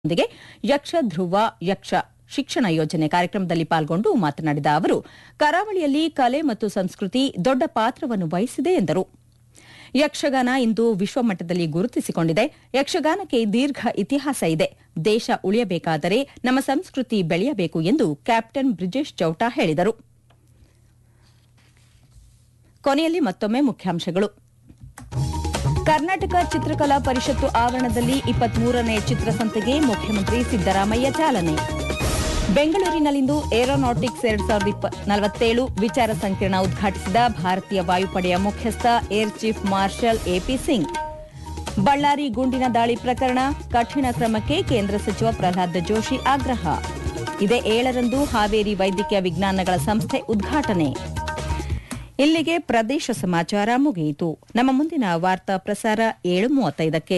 ೊಂದಿಗೆ ಯಕ್ಷ ಧ್ರುವ ಯಕ್ಷ ಶಿಕ್ಷಣ ಯೋಜನೆ ಕಾರ್ಯಕ್ರಮದಲ್ಲಿ ಪಾಲ್ಗೊಂಡು ಮಾತನಾಡಿದ ಅವರು ಕರಾವಳಿಯಲ್ಲಿ ಕಲೆ ಮತ್ತು ಸಂಸ್ಕೃತಿ ದೊಡ್ಡ ಪಾತ್ರವನ್ನು ವಹಿಸಿದೆ ಎಂದರು ಯಕ್ಷಗಾನ ಇಂದು ವಿಶ್ವಮಟ್ಟದಲ್ಲಿ ಗುರುತಿಸಿಕೊಂಡಿದೆ ಯಕ್ಷಗಾನಕ್ಕೆ ದೀರ್ಘ ಇತಿಹಾಸ ಇದೆ ದೇಶ ಉಳಿಯಬೇಕಾದರೆ ನಮ್ಮ ಸಂಸ್ಕೃತಿ ಬೆಳೆಯಬೇಕು ಎಂದು ಕ್ಯಾಪ್ಟನ್ ಬ್ರಿಜೇಶ್ ಚೌಟಾ ಹೇಳಿದರು ಕೊನೆಯಲ್ಲಿ ಮತ್ತೊಮ್ಮೆ ಮುಖ್ಯಾಂಶಗಳು ಕರ್ನಾಟಕ ಚಿತ್ರಕಲಾ ಪರಿಷತ್ತು ಆವರಣದಲ್ಲಿ ಇಪ್ಪತ್ಮೂರನೇ ಚಿತ್ರಸಂತೆಗೆ ಮುಖ್ಯಮಂತ್ರಿ ಸಿದ್ದರಾಮಯ್ಯ ಚಾಲನೆ ಬೆಂಗಳೂರಿನಲ್ಲಿಂದು ಏರೋನಾಟಿಕ್ಸ್ ಎರಡ್ ಸಾವಿರದ ನಲವತ್ತೇಳು ವಿಚಾರ ಸಂಕಿರಣ ಉದ್ಘಾಟಿಸಿದ ಭಾರತೀಯ ವಾಯುಪಡೆಯ ಮುಖ್ಯಸ್ಥ air chief marshal AP Singh Ballari ಗುಂಡಿನ ದಾಳಿ ಪ್ರಕರಣ ಕಠಿಣ ಕ್ರಮಕ್ಕೆ ಕೇಂದ್ರ ಸಚಿವ ಪ್ರಹ್ಲಾದ್ ಜೋಶಿ ಆಗ್ರಹ ಇದೇ ಏಳರಂದು ಹಾವೇರಿ ವೈದ್ಯಕೀಯ ವಿಜ್ಞಾನಗಳ ಸಂಸ್ಥೆ ಉದ್ಘಾಟನೆ ಇಲ್ಲಿಗೆ ಪ್ರದೇಶ ಸಮಾಚಾರ ಮುಗಿಯಿತು ನಮ್ಮ ಮುಂದಿನ ವಾರ್ತಾ ಪ್ರಸಾರ ಏಳು ಮೂವತ್ತೈದಕ್ಕೆ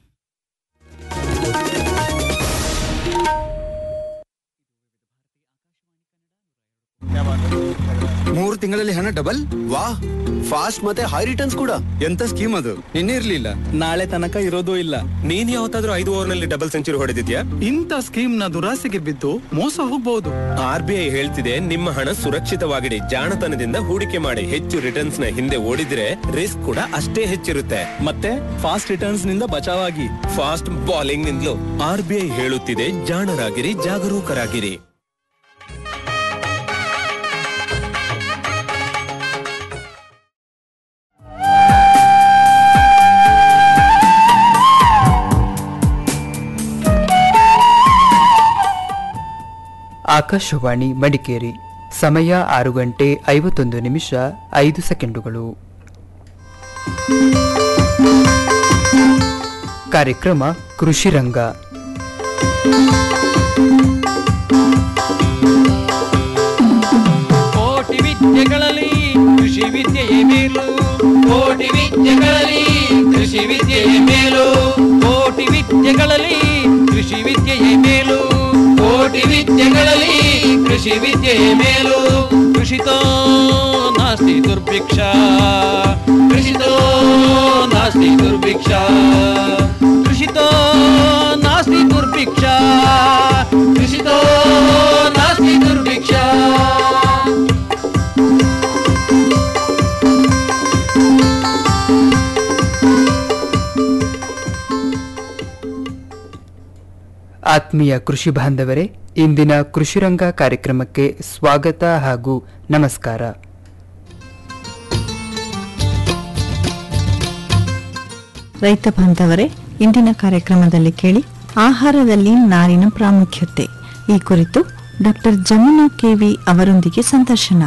ಮೂರು ತಿಂಗಳಲ್ಲಿ ಹಣ ಡಬಲ್ ವಾ ಫಾಸ್ಟ್ ಮತ್ತೆ ಹೈ ರಿಟರ್ನ್ಸ್ ಕೂಡ ಎಂತ ಸ್ಕೀಮ್ ಅದು ನಿನ್ನೆ ಇರ್ಲಿಲ್ಲ ನಾಳೆ ತನಕ ಇರೋದೂ ಇಲ್ಲ ನೀನ್ ಯಾವತ್ತಾದ್ರೂ ಐದು ಓವರ್ ನಲ್ಲಿ ಡಬಲ್ ಸೆಂಚುರಿ ಹೊಡೆದಿದ್ಯಾ ಇಂಥ ಸ್ಕೀಮ್ ನ ದುರಾಸೆಗೆ ಬಿದ್ದು ಮೋಸ ಹೋಗಬಹುದು ಆರ್ ಬಿ ಐ ಹೇಳ್ತಿದೆ ನಿಮ್ಮ ಹಣ ಸುರಕ್ಷಿತವಾಗಿಡಿ ಜಾಣತನದಿಂದ ಹೂಡಿಕೆ ಮಾಡಿ ಹೆಚ್ಚು ರಿಟರ್ನ್ಸ್ ನ ಹಿಂದೆ ಓಡಿದ್ರೆ ರಿಸ್ಕ್ ಕೂಡ ಅಷ್ಟೇ ಹೆಚ್ಚಿರುತ್ತೆ ಮತ್ತೆ ಫಾಸ್ಟ್ ರಿಟರ್ನ್ಸ್ ನಿಂದ ಬಚಾವಾಗಿ ಫಾಸ್ಟ್ ಬಾಲಿಂಗ್ ನಿಂದಲೂ ಆರ್ ಬಿ ಐ ಹೇಳುತ್ತಿದೆ ಜಾಣರಾಗಿರಿ ಜಾಗರೂಕರಾಗಿರಿ ಆಕಾಶವಾಣಿ ಮಡಿಕೇರಿ ಸಮಯ ಆರು ಗಂಟೆ ಐವತ್ತೊಂದು ನಿಮಿಷ ಐದು ಸೆಕೆಂಡುಗಳು ಕಾರ್ಯಕ್ರಮ ಕೃಷಿ ರಂಗ ಕೋಟಿ ವಿದ್ಯೆಗಳಲ್ಲಿ ಕೃಷಿ ವಿದ್ಯೆಯೇ ಮೇಲು ಕೋಟಿ ವಿದ್ಯೆಗಳಲ್ಲಿ ಕೃಷಿ ವಿದ್ಯೆಯೇ ಮೇಲು ಕೋಟಿ ವಿದ್ಯೆಗಳಲ್ಲಿ ಕೃಷಿ ವಿದ್ಯೆಯೇ ಮೇಲು ಕೋಟಿ ವಿದ್ಯೆಗಳಲ್ಲಿ ಕೃಷಿ ವಿದ್ಯೆಯೇ ಮೇಲು ಕೃಷಿತೋ ನಾಸ್ತಿ ದುರ್ಭಿಕ್ಷ ಕೃಷಿತೋ ನಾಸ್ತಿ ದುರ್ಭಿಕ್ಷ ಕೃಷಿತೋ ನಾಸ್ತಿ ದುರ್ಭಿಕ್ಷ ಕೃಷಿತೋ ನಾಸ್ತಿ ದುರ್ಭಿಕ್ಷ ಆತ್ಮೀಯ ಕೃಷಿ ಬಾಂಧವರೇ ಇಂದಿನ ಕೃಷಿ ರಂಗ ಕಾರ್ಯಕ್ರಮಕ್ಕೆ ಸ್ವಾಗತ ಹಾಗೂ ನಮಸ್ಕಾರ ರೈತ ಬಾಂಧವರೇ ಇಂದಿನ ಕಾರ್ಯಕ್ರಮದಲ್ಲಿ ಕೇಳಿ ಆಹಾರದಲ್ಲಿ ನಾರಿನ ಪ್ರಾಮುಖ್ಯತೆ ಈ ಕುರಿತು ಡಾಕ್ಟರ್ ಜಮುನಾ ಕೆವಿ ಅವರೊಂದಿಗೆ ಸಂದರ್ಶನ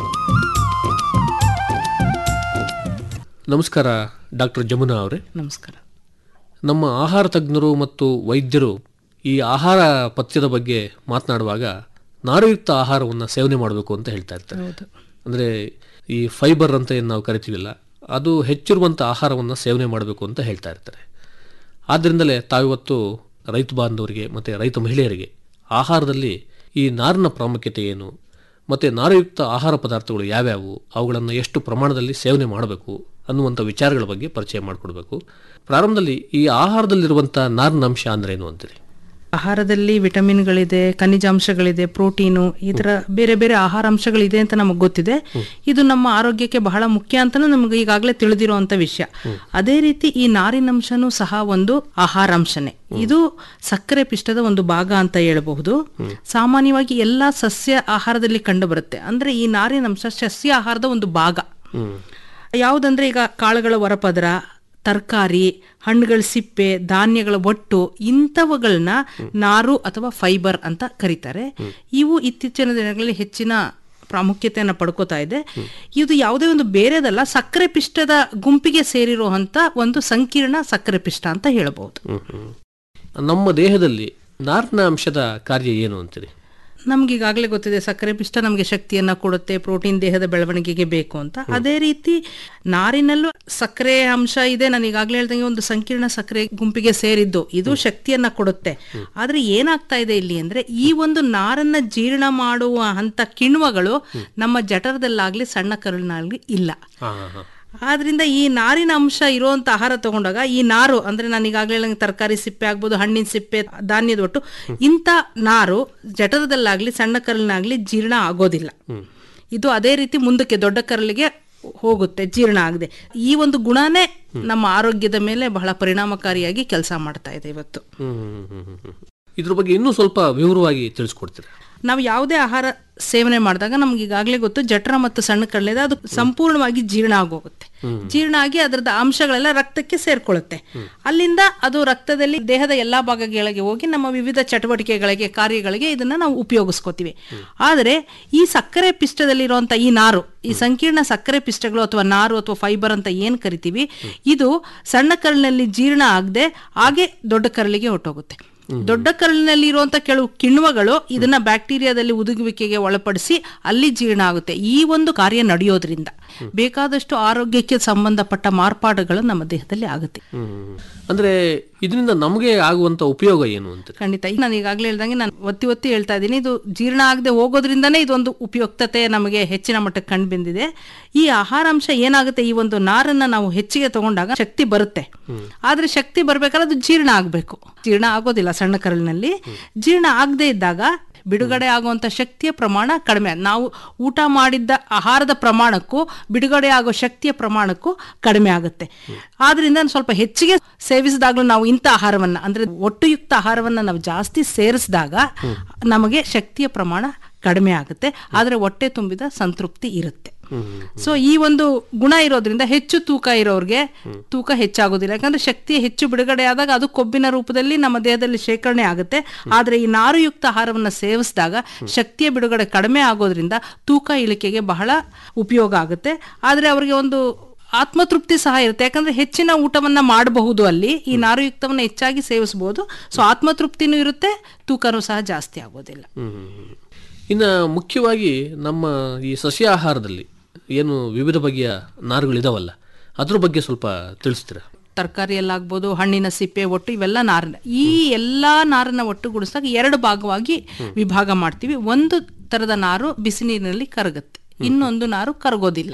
ನಮಸ್ಕಾರ ಡಾಕ್ಟರ್ ಜಮುನಾ ಅವರೇ ನಮಸ್ಕಾರ ನಮ್ಮ ಆಹಾರ ತಜ್ಞರು ಮತ್ತು ವೈದ್ಯರು ಈ ಆಹಾರ ಪಥ್ಯದ ಬಗ್ಗೆ ಮಾತನಾಡುವಾಗ ನಾರುಯುಕ್ತ ಆಹಾರವನ್ನು ಸೇವನೆ ಮಾಡಬೇಕು ಅಂತ ಹೇಳ್ತಾ ಇರ್ತಾರೆ ಅಂದರೆ ಈ ಫೈಬರ್ ಅಂತ ಏನು ನಾವು ಕರಿತೀವಿಲ್ಲ ಅದು ಹೆಚ್ಚಿರುವಂಥ ಆಹಾರವನ್ನು ಸೇವನೆ ಮಾಡಬೇಕು ಅಂತ ಹೇಳ್ತಾ ಇರ್ತಾರೆ ಆದ್ದರಿಂದಲೇ ತಾವಿವತ್ತು ರೈತ ಬಾಂಧವರಿಗೆ ಮತ್ತು ರೈತ ಮಹಿಳೆಯರಿಗೆ ಆಹಾರದಲ್ಲಿ ಈ ನಾರಿನ ಪ್ರಾಮುಖ್ಯತೆ ಏನು ಮತ್ತು ನಾರುಯುಕ್ತ ಆಹಾರ ಪದಾರ್ಥಗಳು ಯಾವ್ಯಾವು ಅವುಗಳನ್ನು ಎಷ್ಟು ಪ್ರಮಾಣದಲ್ಲಿ ಸೇವನೆ ಮಾಡಬೇಕು ಅನ್ನುವಂಥ ವಿಚಾರಗಳ ಬಗ್ಗೆ ಪರಿಚಯ ಮಾಡಿಕೊಡ್ಬೇಕು ಪ್ರಾರಂಭದಲ್ಲಿ ಈ ಆಹಾರದಲ್ಲಿರುವಂಥ ನಾರಿನ ಅಂಶ ಅಂದ್ರೇನು ಅಂತೀರಿ ಆಹಾರದಲ್ಲಿ ವಿಟಮಿನ್ಗಳಿದೆ ಖನಿಜಾಂಶಗಳಿದೆ ಪ್ರೋಟೀನು ಈ ತರ ಬೇರೆ ಬೇರೆ ಆಹಾರ ಅಂಶಗಳಿದೆ ಅಂತ ನಮಗೆ ಗೊತ್ತಿದೆ ಇದು ನಮ್ಮ ಆರೋಗ್ಯಕ್ಕೆ ಬಹಳ ಮುಖ್ಯ ಅಂತಾನು ನಮ್ಗೆ ಈಗಾಗಲೇ ತಿಳಿದಿರುವಂತ ವಿಷಯ ಅದೇ ರೀತಿ ಈ ನಾರಿನಂಶನೂ ಸಹ ಒಂದು ಆಹಾರಾಂಶನೇ ಇದು ಸಕ್ಕರೆ ಪಿಷ್ಟದ ಒಂದು ಭಾಗ ಅಂತ ಹೇಳಬಹುದು ಸಾಮಾನ್ಯವಾಗಿ ಎಲ್ಲಾ ಸಸ್ಯ ಆಹಾರದಲ್ಲಿ ಕಂಡು ಬರುತ್ತೆ ಅಂದ್ರೆ ಈ ನಾರಿನಂಶ ಸಸ್ಯ ಆಹಾರದ ಒಂದು ಭಾಗ ಯಾವುದಂದ್ರೆ ಈಗ ಕಾಳುಗಳ ಹೊರಪದರ ತರಕಾರಿ ಹಣ್ಣುಗಳ ಸಿಪ್ಪೆ ಧಾನ್ಯಗಳ ಒಟ್ಟು ಇಂಥವುಗಳನ್ನ ನಾರು ಅಥವಾ ಫೈಬರ್ ಅಂತ ಕರೀತಾರೆ ಇವು ಇತ್ತೀಚಿನ ದಿನಗಳಲ್ಲಿ ಹೆಚ್ಚಿನ ಪ್ರಾಮುಖ್ಯತೆಯನ್ನು ಪಡ್ಕೋತಾ ಇದೆ ಇದು ಯಾವುದೇ ಒಂದು ಬೇರೆದಲ್ಲ ಸಕ್ಕರೆ ಪಿಷ್ಟದ ಗುಂಪಿಗೆ ಸೇರಿರುವಂತ ಒಂದು ಸಂಕೀರ್ಣ ಸಕ್ಕರೆ ಪಿಷ್ಟ ಅಂತ ಹೇಳಬಹುದು ನಮ್ಮ ದೇಹದಲ್ಲಿ ನಾರಿನ ಅಂಶದ ಕಾರ್ಯ ಏನು ಅಂತೀರಿ ನಮ್ಗೆ ಈಗಾಗಲೇ ಗೊತ್ತಿದೆ ಸಕ್ಕರೆ ಪಿಷ್ಟ ನಮಗೆ ಶಕ್ತಿಯನ್ನ ಕೊಡುತ್ತೆ ಪ್ರೋಟೀನ್ ದೇಹದ ಬೆಳವಣಿಗೆಗೆ ಬೇಕು ಅಂತ ಅದೇ ರೀತಿ ನಾರಿನಲ್ಲೂ ಸಕ್ಕರೆ ಅಂಶ ಇದೆ ನಾನು ಈಗಾಗಲೇ ಹೇಳ್ದಂಗೆ ಒಂದು ಸಂಕೀರ್ಣ ಸಕ್ಕರೆ ಗುಂಪಿಗೆ ಸೇರಿದ್ದು ಇದು ಶಕ್ತಿಯನ್ನ ಕೊಡುತ್ತೆ ಆದ್ರೆ ಏನಾಗ್ತಾ ಇದೆ ಇಲ್ಲಿ ಅಂದ್ರೆ ಈ ಒಂದು ನಾರನ್ನ ಜೀರ್ಣ ಮಾಡುವ ಹಂತ ಕಿಣ್ವಗಳು ನಮ್ಮ ಜಠರದಲ್ಲಾಗ್ಲಿ ಸಣ್ಣ ಕರುಳಿನಾಗ್ಲಿ ಇಲ್ಲ ಹಾಂ ಹಾಂ ಆದ್ರಿಂದ ಈ ನಾರಿನ ಅಂಶ ಇರುವಂತ ಆಹಾರ ತಗೊಂಡಾಗ ಈ ನಾರು ಅಂದ್ರೆ ನಾನು ಈಗಾಗಲೇ ಹೇಳಿದಂಗೆ ತರಕಾರಿ ಸಿಪ್ಪೆ ಆಗ್ಬೋದು ಹಣ್ಣಿನ ಸಿಪ್ಪೆ ಧಾನ್ಯದ ಒಟ್ಟು ಇಂಥ ನಾರು ಜಠರದಲ್ಲಾಗ್ಲಿ ಸಣ್ಣ ಕರಲಿನಾಗ್ಲಿ ಜೀರ್ಣ ಆಗೋದಿಲ್ಲ ಇದು ಅದೇ ರೀತಿ ಮುಂದಕ್ಕೆ ದೊಡ್ಡ ಕರಲಿಗೆ ಹೋಗುತ್ತೆ ಜೀರ್ಣ ಆಗದೆ ಈ ಒಂದು ಗುಣನೇ ನಮ್ಮ ಆರೋಗ್ಯದ ಮೇಲೆ ಬಹಳ ಪರಿಣಾಮಕಾರಿಯಾಗಿ ಕೆಲಸ ಮಾಡ್ತಾ ಇದೆ ಇವತ್ತು ಹ್ಮ್, ಹ್ಮ್, ಹ್ಮ್, ಹ್ಮ್, ಹ್ಮ್. ಇದ್ರ ಬಗ್ಗೆ ಇನ್ನೂ ಸ್ವಲ್ಪ ವಿವರವಾಗಿ ತಿಳಿಸ್ಕೊಡ್ತೀರಾ ನಾವು ಯಾವುದೇ ಆಹಾರ ಸೇವನೆ ಮಾಡಿದಾಗ ನಮ್ಗೆ ಈಗಾಗಲೇ ಗೊತ್ತು ಜಠರ ಮತ್ತು ಸಣ್ಣ ಕಡಲೆ ಇದೆ ಅದು ಸಂಪೂರ್ಣವಾಗಿ ಜೀರ್ಣ ಆಗೋಗುತ್ತೆ ಜೀರ್ಣ ಆಗಿ ಅದರದ ಅಂಶಗಳೆಲ್ಲ ರಕ್ತಕ್ಕೆ ಸೇರ್ಕೊಳ್ಳುತ್ತೆ ಅಲ್ಲಿಂದ ಅದು ರಕ್ತದಲ್ಲಿ ದೇಹದ ಎಲ್ಲಾ ಭಾಗಗಳಿಗೆ ಹೋಗಿ ನಮ್ಮ ವಿವಿಧ ಚಟುವಟಿಕೆಗಳಿಗೆ ಕಾರ್ಯಗಳಿಗೆ ಇದನ್ನ ನಾವು ಉಪಯೋಗಿಸ್ಕೋತೀವಿ ಆದರೆ ಈ ಸಕ್ಕರೆ ಪಿಷ್ಟದಲ್ಲಿರುವಂತ ಈ ನಾರು ಈ ಸಂಕೀರ್ಣ ಸಕ್ಕರೆ ಪಿಷ್ಟಗಳು ಅಥವಾ ನಾರು ಅಥವಾ ಫೈಬರ್ ಅಂತ ಏನ್ ಕರಿತೀವಿ ಇದು ಸಣ್ಣ ಕರಳಿನಲ್ಲಿ ಜೀರ್ಣ ಆಗದೆ ಹಾಗೆ ದೊಡ್ಡ ಕರಳಿಗೆ ಹೊಟ್ಟೋಗುತ್ತೆ ದೊಡ್ಡ ಕರಳಿನಲ್ಲಿ ಇರುವಂತ ಕೆಲವು ಕಿಣ್ವಗಳು ಇದನ್ನ ಬ್ಯಾಕ್ಟೀರಿಯಾದಲ್ಲಿ ಉದುಗುವಿಕೆಗೆ ಒಳಪಡಿಸಿ ಅಲ್ಲಿ ಜೀರ್ಣ ಆಗುತ್ತೆ ಈ ಒಂದು ಕಾರ್ಯ ನಡೆಯೋದ್ರಿಂದ ಬೇಕಾದಷ್ಟು ಆರೋಗ್ಯಕ್ಕೆ ಸಂಬಂಧಪಟ್ಟ ಮಾರ್ಪಾಡುಗಳು ನಮ್ಮ ದೇಹದಲ್ಲಿ ಆಗುತ್ತೆ ಹ್ಮ್. ಅಂದ್ರೆ ಇದರಿಂದ ನಮಗೆ ಆಗುವಂತ ಉಪಯೋಗ ಏನು ಅಂತ ಖಂಡಿತ ಈಗ ನಾನು ಈಗಾಗಲೇ ಹೇಳ್ದಂಗೆ ನಾನು ಒತ್ತಿ ಒತ್ತಿ ಹೇಳ್ತಾ ಇದ್ದೀನಿ ಇದು ಜೀರ್ಣ ಆಗದೆ ಹೋಗೋದ್ರಿಂದನೇ ಇದೊಂದು ಉಪಯುಕ್ತತೆ ನಮಗೆ ಹೆಚ್ಚಿನ ಮಟ್ಟಕ್ಕೆ ಕಂಡು ಬಂದಿದೆ ಈ ಆಹಾರಾಂಶ ಏನಾಗುತ್ತೆ ಈ ಒಂದು ನಾರನ್ನ ನಾವು ಹೆಚ್ಚಿಗೆ ತಗೊಂಡಾಗ ಶಕ್ತಿ ಬರುತ್ತೆ ಆದ್ರೆ ಶಕ್ತಿ ಬರ್ಬೇಕಾದ್ರೆ ಅದು ಜೀರ್ಣ ಆಗ್ಬೇಕು ಜೀರ್ಣ ಆಗೋದಿಲ್ಲ ಸಣ್ಣ ಕರಳಿನಲ್ಲಿ ಜೀರ್ಣ ಆಗದೆ ಇದ್ದಾಗ ಬಿಡುಗಡೆ ಆಗುವಂತ ಶಕ್ತಿಯ ಪ್ರಮಾಣ ಕಡಿಮೆ ನಾವು ಊಟ ಮಾಡಿದ್ದ ಆಹಾರದ ಪ್ರಮಾಣಕ್ಕೂ ಬಿಡುಗಡೆ ಆಗೋ ಶಕ್ತಿಯ ಪ್ರಮಾಣಕ್ಕೂ ಕಡಿಮೆ ಆಗುತ್ತೆ ಆದ್ರಿಂದ ಸ್ವಲ್ಪ ಹೆಚ್ಚಿಗೆ ಸೇವಿಸಿದಾಗಲೂ ನಾವು ಇಂಥ ಆಹಾರವನ್ನ ಅಂದ್ರೆ ಒಟ್ಟುಯುಕ್ತ ಆಹಾರವನ್ನ ನಾವು ಜಾಸ್ತಿ ಸೇರಿಸಿದಾಗ ನಮಗೆ ಶಕ್ತಿಯ ಪ್ರಮಾಣ ಕಡಿಮೆ ಆಗುತ್ತೆ ಆದ್ರೆ ಹೊಟ್ಟೆ ತುಂಬಿದ ಸಂತೃಪ್ತಿ ಇರುತ್ತೆ ಸೊ ಈ ಒಂದು ಗುಣ ಇರೋದ್ರಿಂದ ಹೆಚ್ಚು ತೂಕ ಇರೋರ್ಗೆ ತೂಕ ಹೆಚ್ಚಾಗೋದಿಲ್ಲ ಯಾಕಂದ್ರೆ ಶಕ್ತಿ ಹೆಚ್ಚು ಬಿಡುಗಡೆ ಆದಾಗ ಅದು ಕೊಬ್ಬಿನ ರೂಪದಲ್ಲಿ ನಮ್ಮ ದೇಹದಲ್ಲಿ ಶೇಖರಣೆ ಆಗುತ್ತೆ ಆದ್ರೆ ಈ ನಾರುಯುಕ್ತ ಆಹಾರವನ್ನ ಸೇವಿಸಿದಾಗ ಶಕ್ತಿಯ ಬಿಡುಗಡೆ ಕಡಿಮೆ ಆಗೋದ್ರಿಂದ ತೂಕ ಇಳಿಕೆಗೆ ಬಹಳ ಉಪಯೋಗ ಆಗುತ್ತೆ ಆದ್ರೆ ಅವರಿಗೆ ಒಂದು ಆತ್ಮತೃಪ್ತಿ ಸಹ ಇರುತ್ತೆ ಯಾಕಂದ್ರೆ ಹೆಚ್ಚಿನ ಊಟವನ್ನ ಮಾಡಬಹುದು ಅಲ್ಲಿ ಈ ನಾರುಯುಕ್ತವನ್ನ ಹೆಚ್ಚಾಗಿ ಸೇವಿಸಬಹುದು ಸೊ ಆತ್ಮತೃಪ್ತಿನೂ ಇರುತ್ತೆ ತೂಕನೂ ಸಹ ಜಾಸ್ತಿ ಆಗೋದಿಲ್ಲ ಇನ್ನು ಮುಖ್ಯವಾಗಿ ನಮ್ಮ ಈ ಸಸ್ಯಾಹಾರದಲ್ಲಿ ಏನು ವಿವಿಧ ಬಗೆಯ ನಾರುಗಳಿದಾವಲ್ಲ ಅದ್ರ ಬಗ್ಗೆ ಸ್ವಲ್ಪ ತಿಳಿಸ್ತೀರಾ ತರಕಾರಿಯಲ್ಲಾಗ್ಬೋದು ಹಣ್ಣಿನ ಸಿಪ್ಪೆ ಒಟ್ಟು ಇವೆಲ್ಲ ನಾರಿನ ಈ ಎಲ್ಲಾ ನಾರನ್ನ ಒಟ್ಟುಗೂಡಿಸಿದಾಗ ಎರಡು ಭಾಗವಾಗಿ ವಿಭಾಗ ಮಾಡ್ತೀವಿ ಒಂದು ತರದ ನಾರು ಬಿಸಿ ನೀರಿನಲ್ಲಿ ಕರಗುತ್ತೆ ಇನ್ನೊಂದು ನಾರು ಕರಗೋದಿಲ್ಲ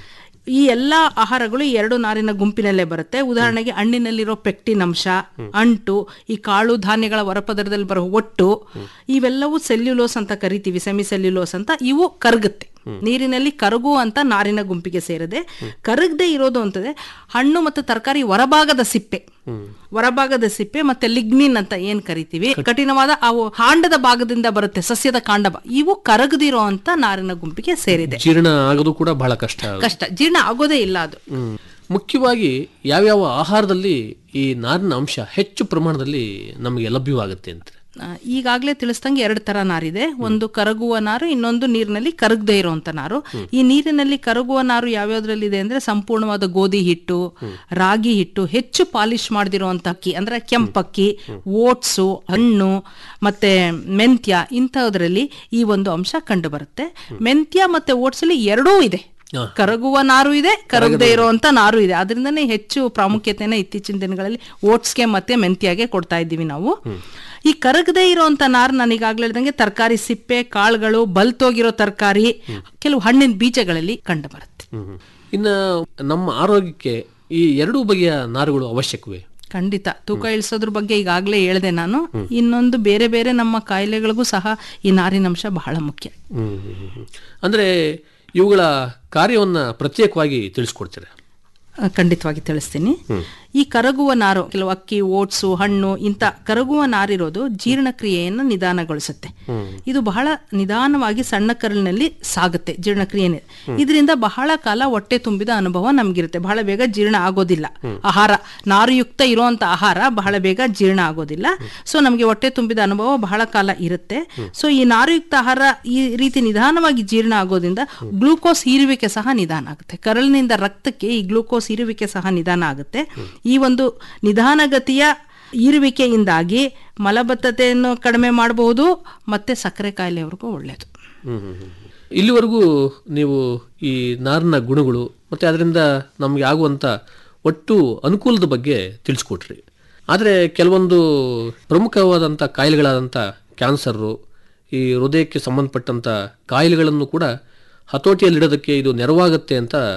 ಈ ಎಲ್ಲಾ ಆಹಾರಗಳು ಈ ಎರಡು ನಾರಿನ ಗುಂಪಿನಲ್ಲೇ ಬರುತ್ತೆ ಉದಾಹರಣೆಗೆ ಹಣ್ಣಿನಲ್ಲಿರೋ ಪೆಕ್ಟಿನ್ ಅಂಶ ಅಂಟು ಈ ಕಾಳು ಧಾನ್ಯಗಳ ಹೊರಪದರದಲ್ಲಿ ಬರೋ ಒಟ್ಟು ಇವೆಲ್ಲವೂ ಸೆಲ್ಯುಲೋಸ್ ಅಂತ ಕರಿತೀವಿ ಸೆಮಿ ಸೆಲ್ಯುಲೋಸ್ ಅಂತ ಇವು ಕರಗುತ್ತೆ ನೀರಿನಲ್ಲಿ ಕರಗುವಂತ ನಾರಿನ ಗುಂಪಿಗೆ ಸೇರಿದೆ ಕರಗದೆ ಇರೋದು ಅಂತಂದ್ರೆ ಹಣ್ಣು ಮತ್ತು ತರಕಾರಿ ಹೊರಭಾಗದ ಸಿಪ್ಪೆ ಹೊರಭಾಗದ ಸಿಪ್ಪೆ ಮತ್ತೆ ಲಿಗ್ನಿನ್ ಅಂತ ಏನ್ ಕರಿತೀವಿ ಕಠಿಣವಾದ ಅವು ಕಾಂಡದ ಭಾಗದಿಂದ ಬರುತ್ತೆ ಸಸ್ಯದ ಕಾಂಡ ಭಾ- ಇವು ಕರಗದಿರೋ ಅಂತ ನಾರಿನ ಗುಂಪಿಗೆ ಸೇರಿದೆ ಜೀರ್ಣ ಆಗೋದು ಕೂಡ ಬಹಳ ಕಷ್ಟ ಕಷ್ಟ ಜೀರ್ಣ ಆಗೋದೇ ಇಲ್ಲ ಅದು ಹ್ಮ್. ಮುಖ್ಯವಾಗಿ ಯಾವ್ಯಾವ ಆಹಾರದಲ್ಲಿ ಈ ನಾರಿನ ಅಂಶ ಹೆಚ್ಚು ಪ್ರಮಾಣದಲ್ಲಿ ನಮಗೆ ಲಭ್ಯವಾಗುತ್ತೆ ಅಂತ ಆ, ಈಗಾಗ್ಲೇ ತಿಳಿಸ್ದಂಗೆ ಎರಡು ತರ ನಾರಿದೆ ಒಂದು ಕರಗುವ ನಾರು ಇನ್ನೊಂದು ನೀರಿನಲ್ಲಿ ಕರಗದೆ ಇರುವಂತ ನಾರು ಈ ನೀರಿನಲ್ಲಿ ಕರಗುವ ನಾರು ಯಾವ್ಯಾವ್ದ್ರಲ್ಲಿದೆ ಅಂದ್ರೆ ಸಂಪೂರ್ಣವಾದ ಗೋಧಿ ಹಿಟ್ಟು ರಾಗಿ ಹಿಟ್ಟು ಹೆಚ್ಚು ಪಾಲಿಶ್ ಮಾಡದಿರುವಂತ ಅಕ್ಕಿ ಅಂದ್ರೆ ಕೆಂಪಕ್ಕಿ ಓಟ್ಸು ಹಣ್ಣು ಮತ್ತೆ ಮೆಂತ್ಯ ಇಂಥದ್ರಲ್ಲಿ ಈ ಒಂದು ಅಂಶ ಕಂಡು ಬರುತ್ತೆ ಮೆಂತ್ಯ ಮತ್ತೆ ಓಟ್ಸ್ ಅಲ್ಲಿ ಎರಡೂ ಇದೆ ಕರಗುವ ನಾರು ಇದೆ ಕರಗದೆ ಇರುವಂತ ನಾರು ಇದೆ ಅದರಿಂದನೇ ಹೆಚ್ಚು ಪ್ರಾಮುಖ್ಯತೆನ ಇತ್ತೀಚಿನ ದಿನಗಳಲ್ಲಿ ಓಟ್ಸ್ಗೆ ಮತ್ತೆ ಮೆಂತ್ಯಾಗೆ ಕೊಡ್ತಾ ಇದ್ದೀವಿ ನಾವು ಈ ಕರಗದೆ ಇರುವಂತ ನಾರು ನಾನು ಈಗಾಗಲೇ ಹೇಳ್ದಂಗೆ ತರಕಾರಿ ಸಿಪ್ಪೆ ಕಾಳುಗಳು ಬಲ್ತೋಗಿರೋ ತರಕಾರಿ ಕೆಲವು ಹಣ್ಣಿನ ಬೀಜಗಳಲ್ಲಿ ಕಂಡು ಬರುತ್ತೆ ಇನ್ನು ನಮ್ಮ ಆರೋಗ್ಯಕ್ಕೆ ಈ ಎರಡೂ ಬಗೆಯ ನಾರುಗಳು ಅವಶ್ಯಕವೇ ಖಂಡಿತ ತೂಕ ಇಳಿಸೋದ್ರ ಬಗ್ಗೆ ಈಗಾಗಲೇ ಹೇಳಿದೆ ನಾನು ಇನ್ನೊಂದು ಬೇರೆ ಬೇರೆ ನಮ್ಮ ಕಾಯಿಲೆಗಳಿಗೂ ಸಹ ಈ ನಾರಿನಂಶ ಬಹಳ ಮುಖ್ಯ ಹ್ಮ್, ಹ್ಮ್, ಹ್ಮ್, ಹ್ಮ್. ಅಂದ್ರೆ ಇವುಗಳ ಕಾರ್ಯವನ್ನ ಪ್ರತ್ಯೇಕವಾಗಿ ತಿಳಿಸ್ಕೊಡ್ತೀರಾ ಆ, ಖಂಡಿತವಾಗಿ ತಿಳಿಸ್ತೀನಿ ಈ ಕರಗುವ ನಾರು ಕೆಲವು ಅಕ್ಕಿ ಓಟ್ಸು ಹಣ್ಣು ಇಂಥ ಕರಗುವ ನಾರಿರೋದು ಜೀರ್ಣಕ್ರಿಯೆಯನ್ನು ನಿಧಾನಗೊಳಿಸುತ್ತೆ ಇದು ಬಹಳ ನಿಧಾನವಾಗಿ ಸಣ್ಣ ಕರಳಿನಲ್ಲಿ ಸಾಗುತ್ತೆ ಜೀರ್ಣಕ್ರಿಯೆ ಇದರಿಂದ ಬಹಳ ಕಾಲ ಹೊಟ್ಟೆ ತುಂಬಿದ ಅನುಭವ ನಮ್ಗಿರುತ್ತೆ ಬಹಳ ಬೇಗ ಜೀರ್ಣ ಆಗೋದಿಲ್ಲ ಆಹಾರ ನಾರುಯುಕ್ತ ಇರುವಂತ ಆಹಾರ ಬಹಳ ಬೇಗ ಜೀರ್ಣ ಆಗೋದಿಲ್ಲ ಸೊ ನಮಗೆ ಹೊಟ್ಟೆ ತುಂಬಿದ ಅನುಭವ ಬಹಳ ಕಾಲ ಇರುತ್ತೆ ಸೊ ಈ ನಾರುಯುಕ್ತ ಆಹಾರ ಈ ರೀತಿ ನಿಧಾನವಾಗಿ ಜೀರ್ಣ ಆಗೋದ್ರಿಂದ ಗ್ಲೂಕೋಸ್ ಹೀರುವಿಕೆ ಸಹ ನಿಧಾನ ಆಗುತ್ತೆ ಕರಳಿನಿಂದ ರಕ್ತಕ್ಕೆ ಈ ಗ್ಲೂಕೋಸ್ ಹೀರುವಿಕೆ ಸಹ ನಿಧಾನ ಆಗುತ್ತೆ ಈ ಒಂದು ನಿಧಾನಗತಿಯ ಹೀರುವಿಕೆಯಿಂದಾಗಿ ಮಲಬದ್ಧತೆಯನ್ನು ಕಡಿಮೆ ಮಾಡಬಹುದು ಮತ್ತೆ ಸಕ್ಕರೆ ಕಾಯಿಲೆವರೆಗೂ ಒಳ್ಳೆಯದು ಹ್ಮ್, ಹ್ಮ್, ಹ್ಮ್. ಇಲ್ಲಿವರೆಗೂ ನೀವು ಈ ನಾರಿನ ಗುಣಗಳು ಮತ್ತೆ ಅದರಿಂದ ನಮಗೆ ಆಗುವಂತ ಒಟ್ಟು ಅನುಕೂಲದ ಬಗ್ಗೆ ತಿಳಿಸ್ಕೊಟ್ರಿ ಆದರೆ ಕೆಲವೊಂದು ಪ್ರಮುಖವಾದಂಥ ಕಾಯಿಲೆಗಳಾದಂಥ ಕ್ಯಾನ್ಸರು ಈ ಹೃದಯಕ್ಕೆ ಸಂಬಂಧಪಟ್ಟಂಥ ಕಾಯಿಲೆಗಳನ್ನು ಕೂಡ ಹತೋಟಿಯಲ್ಲಿಡೋದಕ್ಕೆ ಇದು ನೆರವಾಗುತ್ತೆ ಅಂತ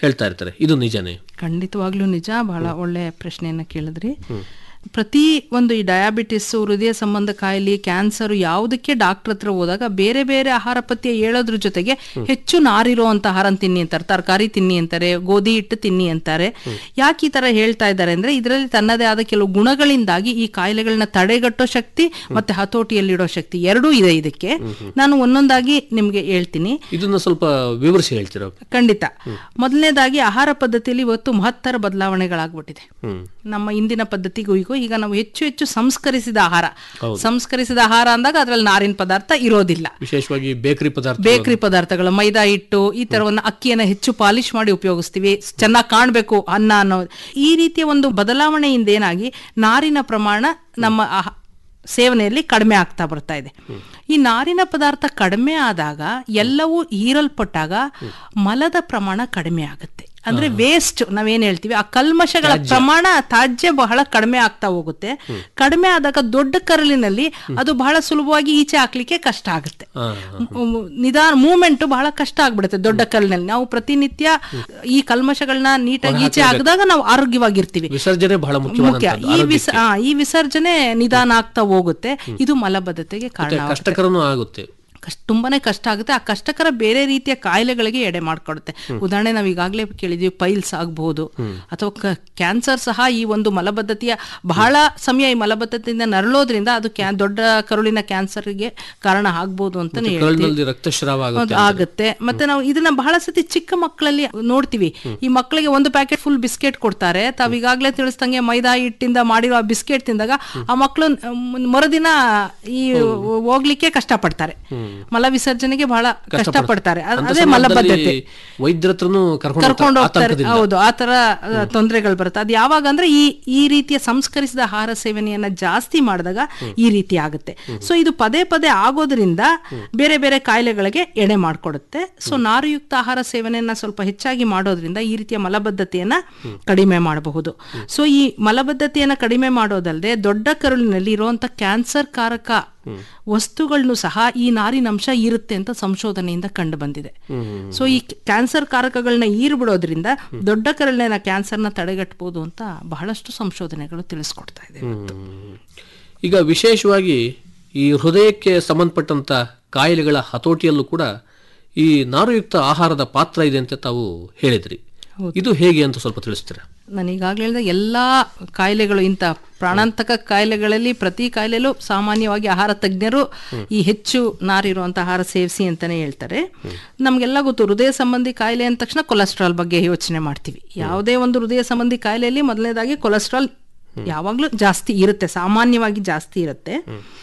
ಹೇಳ್ತಾ ಇರ್ತಾರೆ ಇದು ನಿಜನೇ ಖಂಡಿತವಾಗ್ಲೂ ನಿಜ ಬಹಳ ಒಳ್ಳೆ ಪ್ರಶ್ನೆಯನ್ನ ಕೇಳಿದ್ರಿ ಪ್ರತಿ ಒಂದು ಈ ಡಯಾಬಿಟಿಸ್ ಹೃದಯ ಸಂಬಂಧ ಕಾಯಿಲೆ ಕ್ಯಾನ್ಸರ್ ಯಾವುದಕ್ಕೆ ಡಾಕ್ಟರ್ ಹತ್ರ ಹೋದಾಗ ಬೇರೆ ಬೇರೆ ಆಹಾರ ಪಥ್ಯ ಹೇಳೋದ್ರ ಜೊತೆಗೆ ಹೆಚ್ಚು ನಾರಿರುವಂತ ಆಹಾರ ತಿನ್ನಿ ಅಂತಾರೆ ತರಕಾರಿ ತಿನ್ನಿ ಅಂತಾರೆ ಗೋಧಿ ಹಿಟ್ಟು ತಿನ್ನಿ ಅಂತಾರೆ ಯಾಕೆ ಈ ತರ ಹೇಳ್ತಾ ಇದ್ದಾರೆ ಅಂದ್ರೆ ಇದರಲ್ಲಿ ತನ್ನದೇ ಆದ ಕೆಲವು ಗುಣಗಳಿಂದಾಗಿ ಈ ಕಾಯಿಲೆಗಳನ್ನ ತಡೆಗಟ್ಟೋ ಶಕ್ತಿ ಮತ್ತೆ ಹತೋಟಿಯಲ್ಲಿಡೋ ಶಕ್ತಿ ಎರಡೂ ಇದೆ ಇದಕ್ಕೆ ನಾನು ಒಂದೊಂದಾಗಿ ನಿಮ್ಗೆ ಹೇಳ್ತೀನಿ ಇದನ್ನ ಸ್ವಲ್ಪ ವಿವರಿಸಿ ಹೇಳ್ತೀರಾ ಖಂಡಿತ ಮೊದಲನೇದಾಗಿ ಆಹಾರ ಪದ್ಧತಿಯಲ್ಲಿ ಇವತ್ತು ಮಹತ್ತರ ಬದಲಾವಣೆಗಳಾಗ್ಬಿಟ್ಟಿದೆ ಹ್ಮ್ ನಮ್ಮ ಇಂದಿನ ಪದ್ಧತಿಗೂ ಈಗ ಈಗ ನಾವು ಹೆಚ್ಚು ಹೆಚ್ಚು ಸಂಸ್ಕರಿಸಿದ ಆಹಾರ ಸಂಸ್ಕರಿಸಿದ ಆಹಾರ ಅಂದಾಗ ಅದ್ರಲ್ಲಿ ನಾರಿನ ಪದಾರ್ಥ ಇರೋದಿಲ್ಲ ವಿಶೇಷವಾಗಿ ಬೇಕರಿ ಪದಾರ್ಥ ಬೇಕರಿ ಪದಾರ್ಥಗಳು ಮೈದಾ ಹಿಟ್ಟು ಈ ತರವನ್ನ ಅಕ್ಕಿಯನ್ನ ಹೆಚ್ಚು ಪಾಲಿಶ್ ಮಾಡಿ ಉಪಯೋಗಿಸ್ತೀವಿ ಚೆನ್ನಾಗಿ ಕಾಣ್ಬೇಕು ಅನ್ನ ಅನ್ನೋ ಈ ರೀತಿಯ ಒಂದು ಬದಲಾವಣೆಯಿಂದ ಏನಾಗಿ ನಾರಿನ ಪ್ರಮಾಣ ನಮ್ಮ ಆಹ- ಸೇವನೆಯಲ್ಲಿ ಕಡಿಮೆ ಆಗ್ತಾ ಬರ್ತಾ ಇದೆ ಈ ನಾರಿನ ಪದಾರ್ಥ ಕಡಿಮೆ ಆದಾಗ ಎಲ್ಲವೂ ಹೀರಲ್ಪಟ್ಟಾಗ ಮಲದ ಪ್ರಮಾಣ ಕಡಿಮೆ ಆಗುತ್ತೆ ಅಂದ್ರೆ ವೇಸ್ಟ್ ನಾವೇನ್ ಹೇಳ್ತೀವಿ ಆ ಕಲ್ಮಶಗಳ ಪ್ರಮಾಣ ತ್ಯಾಜ್ಯ ಬಹಳ ಕಡಿಮೆ ಆಗ್ತಾ ಹೋಗುತ್ತೆ ಕಡಿಮೆ ಆದಾಗ ದೊಡ್ಡ ಕರಲಿನಲ್ಲಿ ಅದು ಬಹಳ ಸುಲಭವಾಗಿ ಈಚೆ ಹಾಕ್ಲಿಕ್ಕೆ ಕಷ್ಟ ಆಗುತ್ತೆ ಹಾ, ಮ್- ನಿಧಾನ ಮೂವ್ಮೆಂಟ್ ಬಹಳ ಕಷ್ಟ ಆಗ್ಬಿಡುತ್ತೆ ದೊಡ್ಡ ಕಲ್ಲಿನಲ್ಲಿ ನಾವು ಪ್ರತಿನಿತ್ಯ ಈ ಕಲ್ಮಶಗಳನ್ನ ನೀಟಾಗಿ ಈಚೆ ಹಾಕಿದಾಗ ನಾವು ಆರೋಗ್ಯವಾಗಿರ್ತೀವಿ ವಿಸರ್ಜನೆ ಬಹಳ ಮುಖ್ಯ ಮುಖ್ಯವಾದಂತದ್ದು ಈ ವಿಸ ಆ, ಈ ವಿಸರ್ಜನೆ ನಿಧಾನ ಆಗ್ತಾ ಹೋಗುತ್ತೆ ಇದು ಮಲಬದ್ಧತೆಗೆ ಕಾರಣ ಆಗುತ್ತೆ. ಕಷ್ಟಕರನೂ ಆಗುತ್ತೆ ಕಷ್ಟ ತುಂಬಾನೇ ಕಷ್ಟ ಆಗುತ್ತೆ ಆ ಕಷ್ಟಕರ ಬೇರೆ ರೀತಿಯ ಕಾಯಿಲೆಗಳಿಗೆ ಎಡೆ ಮಾಡ್ಕೊಡುತ್ತೆ ಉದಾಹರಣೆ ನಾವು ಈಗಾಗಲೇ ಕೇಳಿದ್ವಿ ಪೈಲ್ಸ್ ಆಗ್ಬಹುದು ಅಥವಾ ಕ್ಯಾನ್ಸರ್ ಸಹ ಈ ಒಂದು ಮಲಬದ್ಧತೆಯ ಬಹಳ ಸಮಯ ಈ ಮಲಬದ್ಧತೆಯಿಂದ ನರಳೋದ್ರಿಂದ ಅದು ಕ್ಯಾ- ದೊಡ್ಡ ಕರುಳಿನ ಕ್ಯಾನ್ಸರ್ಗೆ ಕಾರಣ ಆಗ್ಬೋದು ಅಂತಾನೆ ಹೇಳ್ತೀವಿ ಕರುಳಿನಲ್ಲಿ ರಕ್ತಸ್ರಾವ ಆಗುತ್ತೆ ಹೌದು, ಆಗುತ್ತೆ ಮತ್ತೆ ನಾವು ಇದನ್ನ ಬಹಳ ಸತಿ ಚಿಕ್ಕ ಮಕ್ಕಳಲ್ಲಿ ನೋಡ್ತೀವಿ ಈ ಮಕ್ಕಳಿಗೆ ಒಂದು ಪ್ಯಾಕೆಟ್ ಫುಲ್ ಬಿಸ್ಕೆಟ್ ಕೊಡ್ತಾರೆ ತಾವ್ ಈಗಾಗ್ಲೇ ತಿಳಿಸ್ದಂಗೆ ಮೈದಾ ಹಿಟ್ಟಿಂದ ಮಾಡಿರೋ ಆ ಬಿಸ್ಕೆಟ್ ತಿಂದಾಗ ಆ ಮಕ್ಕಳು ಮರುದಿನ ಈ ಹೋಗ್ಲಿಕ್ಕೆ ಕಷ್ಟಪಡ್ತಾರೆ ಮಲ ವಿಸರ್ಜನೆಗೆ ಬಹಳ ಕಷ್ಟಪಡ್ತಾರೆ ಅದ್- ಅಂತ ಅದೇ ಸಂದರ್ಭದಲ್ಲಿ ಮಲಬದ್ಧತೆ ವೈದ್ಯರ ಹತ್ರನೂ ಕರ್ಕೊಂಡು ಕರ್ಕೊಂಡು ಹೋಗ್ತಾರೆ, ಹೋಗ್ತಾರೆ ಆತಂಕದಿಂದ. ಹೌದು ಆ ತರ ತೊಂದರೆಗಳು ಬರುತ್ತೆ ಅದು ಯಾವಾಗ ಅಂದ್ರೆ ಈ ಈ ರೀತಿಯ ಸಂಸ್ಕರಿಸಿದ ಆಹಾರ ಸೇವನೆಯನ್ನ ಜಾಸ್ತಿ ಮಾಡಿದಾಗ ಈ ರೀತಿ ಆಗುತ್ತೆ ಸೊ ಇದು ಪದೇ ಪದೇ ಆಗೋದ್ರಿಂದ ಬೇರೆ ಬೇರೆ ಕಾಯಿಲೆಗಳಿಗೆ ಎಡೆ ಮಾಡಿಕೊಡುತ್ತೆ ಸೊ ನಾರುಯುಕ್ತ ಆಹಾರ ಸೇವನೆಯನ್ನ ಸ್ವಲ್ಪ ಹೆಚ್ಚಾಗಿ ಮಾಡೋದ್ರಿಂದ ಈ ರೀತಿಯ ಮಲಬದ್ಧತೆಯನ್ನ ಕಡಿಮೆ ಮಾಡಬಹುದು ಸೊ ಈ ಮಲಬದ್ಧತೆಯನ್ನ ಕಡಿಮೆ ಮಾಡೋದಲ್ಲದೆ ದೊಡ್ಡ ಕರುಳಿನಲ್ಲಿ ಇರುವಂತ ಕ್ಯಾನ್ಸರ್ ಕಾರಕ ವಸ್ತುಗಳನ್ನು ಸಹ ಈ ನಾರಿನಂಶ ಇರುತ್ತೆ ಅಂತ ಸಂಶೋಧನೆಯಿಂದ ಕಂಡು ಬಂದಿದೆ ಸೊ ಈ ಕ್ಯಾನ್ಸರ್ ಕಾರಕಗಳನ್ನ ಈರ್ಬಿಡೋದ್ರಿಂದ ದೊಡ್ಡ ಕರಳಿನ ಕ್ಯಾನ್ಸರ್ನ ತಡೆಗಟ್ಟಬಹುದು ಅಂತ ಬಹಳಷ್ಟು ಸಂಶೋಧನೆಗಳು ತಿಳಿಸ್ಕೊಡ್ತಾ ಇದೆ ಹ್ಮ್. ಈಗ ವಿಶೇಷವಾಗಿ ಈ ಹೃದಯಕ್ಕೆ ಸಂಬಂಧಪಟ್ಟಂತ ಕಾಯಿಲೆಗಳ ಹತೋಟಿಯಲ್ಲೂ ಕೂಡ ಈ ನಾರುಯುಕ್ತ ಆಹಾರದ ಪಾತ್ರ ಇದೆ ಅಂತ ತಾವು ಹೇಳಿದ್ರಿ ಇದು ಹೇಗೆ ಅಂತ ಸ್ವಲ್ಪ ತಿಳಿಸ್ತೀರಾ ನಾನು ಈಗಾಗಲೇ ಹೇಳಿದ ಎಲ್ಲಾ ಕಾಯಿಲೆಗಳು ಇಂಥ ಪ್ರಾಣಾಂತಕ ಕಾಯಿಲೆಗಳಲ್ಲಿ ಪ್ರತಿ ಕಾಯಿಲೆಯಲ್ಲೂ ಸಾಮಾನ್ಯವಾಗಿ ಆಹಾರ ತಜ್ಞರು ಈ ಹೆಚ್ಚು ನಾರಿರುವಂತ ಆಹಾರ ಸೇವಿಸಿ ಅಂತಾನೆ ಹೇಳ್ತಾರೆ ನಮ್ಗೆಲ್ಲ ಗೊತ್ತು ಹೃದಯ ಸಂಬಂಧಿ ಕಾಯಿಲೆ ಅಂದ ತಕ್ಷಣ ಕೊಲೆಸ್ಟ್ರಾಲ್ ಬಗ್ಗೆ ಯೋಚನೆ ಮಾಡ್ತೀವಿ ಯಾವುದೇ ಒಂದು ಹೃದಯ ಸಂಬಂಧಿ ಕಾಯಿಲೆಯಲ್ಲಿ ಮೊದಲನೇದಾಗಿ ಕೊಲೆಸ್ಟ್ರಾಲ್ ಯಾವಾಗಲೂ ಜಾಸ್ತಿ ಇರುತ್ತೆ ಸಾಮಾನ್ಯವಾಗಿ ಜಾಸ್ತಿ ಇರುತ್ತೆ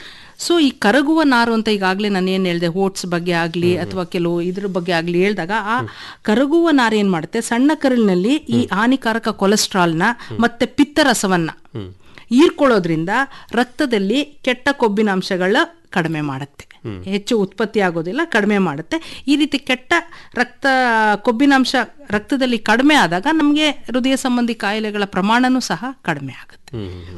ಸೊ ಈ ಕರಗುವ ನಾರು ಅಂತ ಈಗಾಗಲೇ ನಾನು ಏನು ಹೇಳಿದೆ ಓಟ್ಸ್ ಬಗ್ಗೆ ಆಗಲಿ ಅಥವಾ ಕೆಲವು ಇದ್ರ ಬಗ್ಗೆ ಆಗಲಿ ಹೇಳಿದಾಗ ಆ ಕರಗುವ ನಾರು ಏನು ಮಾಡುತ್ತೆ ಸಣ್ಣ ಕರಳಿನಲ್ಲಿ ಈ ಹಾನಿಕಾರಕ ಕೊಲೆಸ್ಟ್ರಾಲ್ನ ಮತ್ತೆ ಪಿತ್ತರಸವನ್ನ ಹೀರ್ಕೊಳ್ಳೋದ್ರಿಂದ ರಕ್ತದಲ್ಲಿ ಕೆಟ್ಟ ಕೊಬ್ಬಿನ ಅಂಶಗಳ ಕಡಿಮೆ ಮಾಡುತ್ತೆ ಹೆಚ್ಚು ಉತ್ಪತ್ತಿ ಆಗೋದಿಲ್ಲ ಕಡಿಮೆ ಮಾಡುತ್ತೆ ಈ ರೀತಿ ಕೆಟ್ಟ ರಕ್ತ ಕೊಬ್ಬಿನಾಂಶ ರಕ್ತದಲ್ಲಿ ಕಡಿಮೆ ಆದಾಗ ನಮಗೆ ಹೃದಯ ಸಂಬಂಧಿ ಕಾಯಿಲೆಗಳ ಪ್ರಮಾಣನೂ ಸಹ ಕಡಿಮೆ ಆಗುತ್ತೆ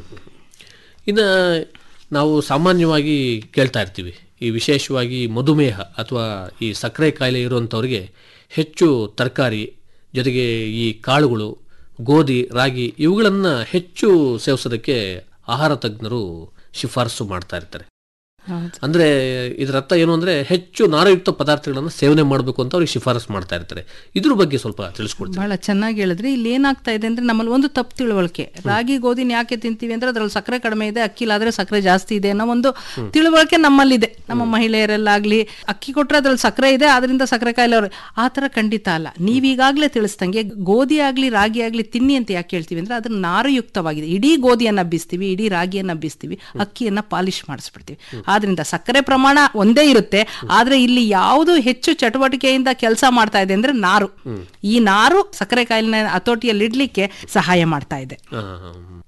ಇನ್ನು ನಾವು ಸಾಮಾನ್ಯವಾಗಿ ಕೇಳ್ತಾ ಇರ್ತೀವಿ ಈ ವಿಶೇಷವಾಗಿ ಮಧುಮೇಹ ಅಥವಾ ಈ ಸಕ್ಕರೆ ಕಾಯಿಲೆ ಇರುವಂಥವ್ರಿಗೆ ಹೆಚ್ಚು ತರಕಾರಿ ಜೊತೆಗೆ ಈ ಕಾಳುಗಳು ಗೋಧಿ ರಾಗಿ ಇವುಗಳನ್ನು ಹೆಚ್ಚು ಸೇವಿಸೋದಕ್ಕೆ ಆಹಾರ ತಜ್ಞರು ಶಿಫಾರಸು ಮಾಡ್ತಾ ಇರ್ತಾರೆ ಅಂದ್ರೆ ಇದರ ಅರ್ಥ ಏನು ಅಂದ್ರೆ ಹೆಚ್ಚು ನಾರಯುಕ್ತ ಪದಾರ್ಥಗಳನ್ನು ಸೇವನೆ ಮಾಡಬೇಕು ಅಂತ ಅವ್ರಿಗೆ ಶಿಫಾರಸು ಮಾಡ್ತಾ ಇರ್ತಾರೆ ಇದ್ರ ಬಗ್ಗೆ ಸ್ವಲ್ಪ ತಿಳಿಸ್ಕೊಡ್ತೀನಿ ಬಹಳ ಚೆನ್ನಾಗಿ ಹೇಳಿದ್ರೆ ಇಲ್ಲಿ ಏನಾಗ್ತಾ ಇದೆ ಅಂದ್ರೆ ನಮ್ಮಲ್ಲಿ ಒಂದು ತಪ್ಪು ತಿಳುವಳಿಕೆ ರಾಗಿ ಗೋಧಿನ ಯಾಕೆ ತಿಂತೀವಿ ಅಂದ್ರೆ ಅದ್ರಲ್ಲಿ ಸಕ್ಕರೆ ಕಡಿಮೆ ಇದೆ ಅಕ್ಕಿಲಾದ್ರೆ ಸಕ್ಕರೆ ಜಾಸ್ತಿ ಇದೆ ಅನ್ನೋ ಒಂದು ತಿಳುವಳಿಕೆ ನಮ್ಮಲ್ಲಿದೆ ನಮ್ಮ ಮಹಿಳೆಯರಲ್ಲಾಗ್ಲಿ ಅಕ್ಕಿ ಕೊಟ್ರೆ ಅದ್ರಲ್ಲಿ ಸಕ್ಕರೆ ಇದೆ ಆದ್ರಿಂದ ಸಕ್ಕರೆ ಕಾಯಿಲೆ ಅವ್ರು ಆ ತರ ಖಂಡಿತ ಅಲ್ಲ ನೀವೀಗಾಗ್ಲೇ ತಿಳಿಸ್ದಂಗೆ ಗೋಧಿ ಆಗ್ಲಿ ರಾಗಿ ಆಗ್ಲಿ ತಿನ್ನಿ ಅಂತ ಯಾಕೆ ಹೇಳ್ತೀವಿ ಅಂದ್ರೆ ಅದನ್ನ ನಾರುಯುಕ್ತವಾಗಿದೆ ಇಡೀ ಗೋಧಿಯನ್ನ ಬೀಸ್ತೀವಿ ಇಡೀ ರಾಗಿಯನ್ನ ಬೀಸ್ತೀವಿ ಅಕ್ಕಿಯನ್ನ ಪಾಲಿಶ್ ಮಾಡಿಸ್ಬಿಡ್ತೀವಿ ಆದ್ರಿಂದ ಸಕ್ಕರೆ ಪ್ರಮಾಣ ಒಂದೇ ಇರುತ್ತೆ ಆದ್ರೆ ಇಲ್ಲಿ ಯಾವುದು ಹೆಚ್ಚು ಚಟುವಟಿಕೆಯಿಂದ ಕೆಲಸ ಮಾಡ್ತಾ ಇದೆ ಅಂದ್ರೆ ನಾರು ಈ ನಾರು ಸಕ್ಕರೆ ಕಾಯಿಲೆ ಹತೋಟಿಯಲ್ಲಿ ಇಡ್ಲಿಕ್ಕೆ ಸಹಾಯ ಮಾಡ್ತಾ ಇದೆ ಆ,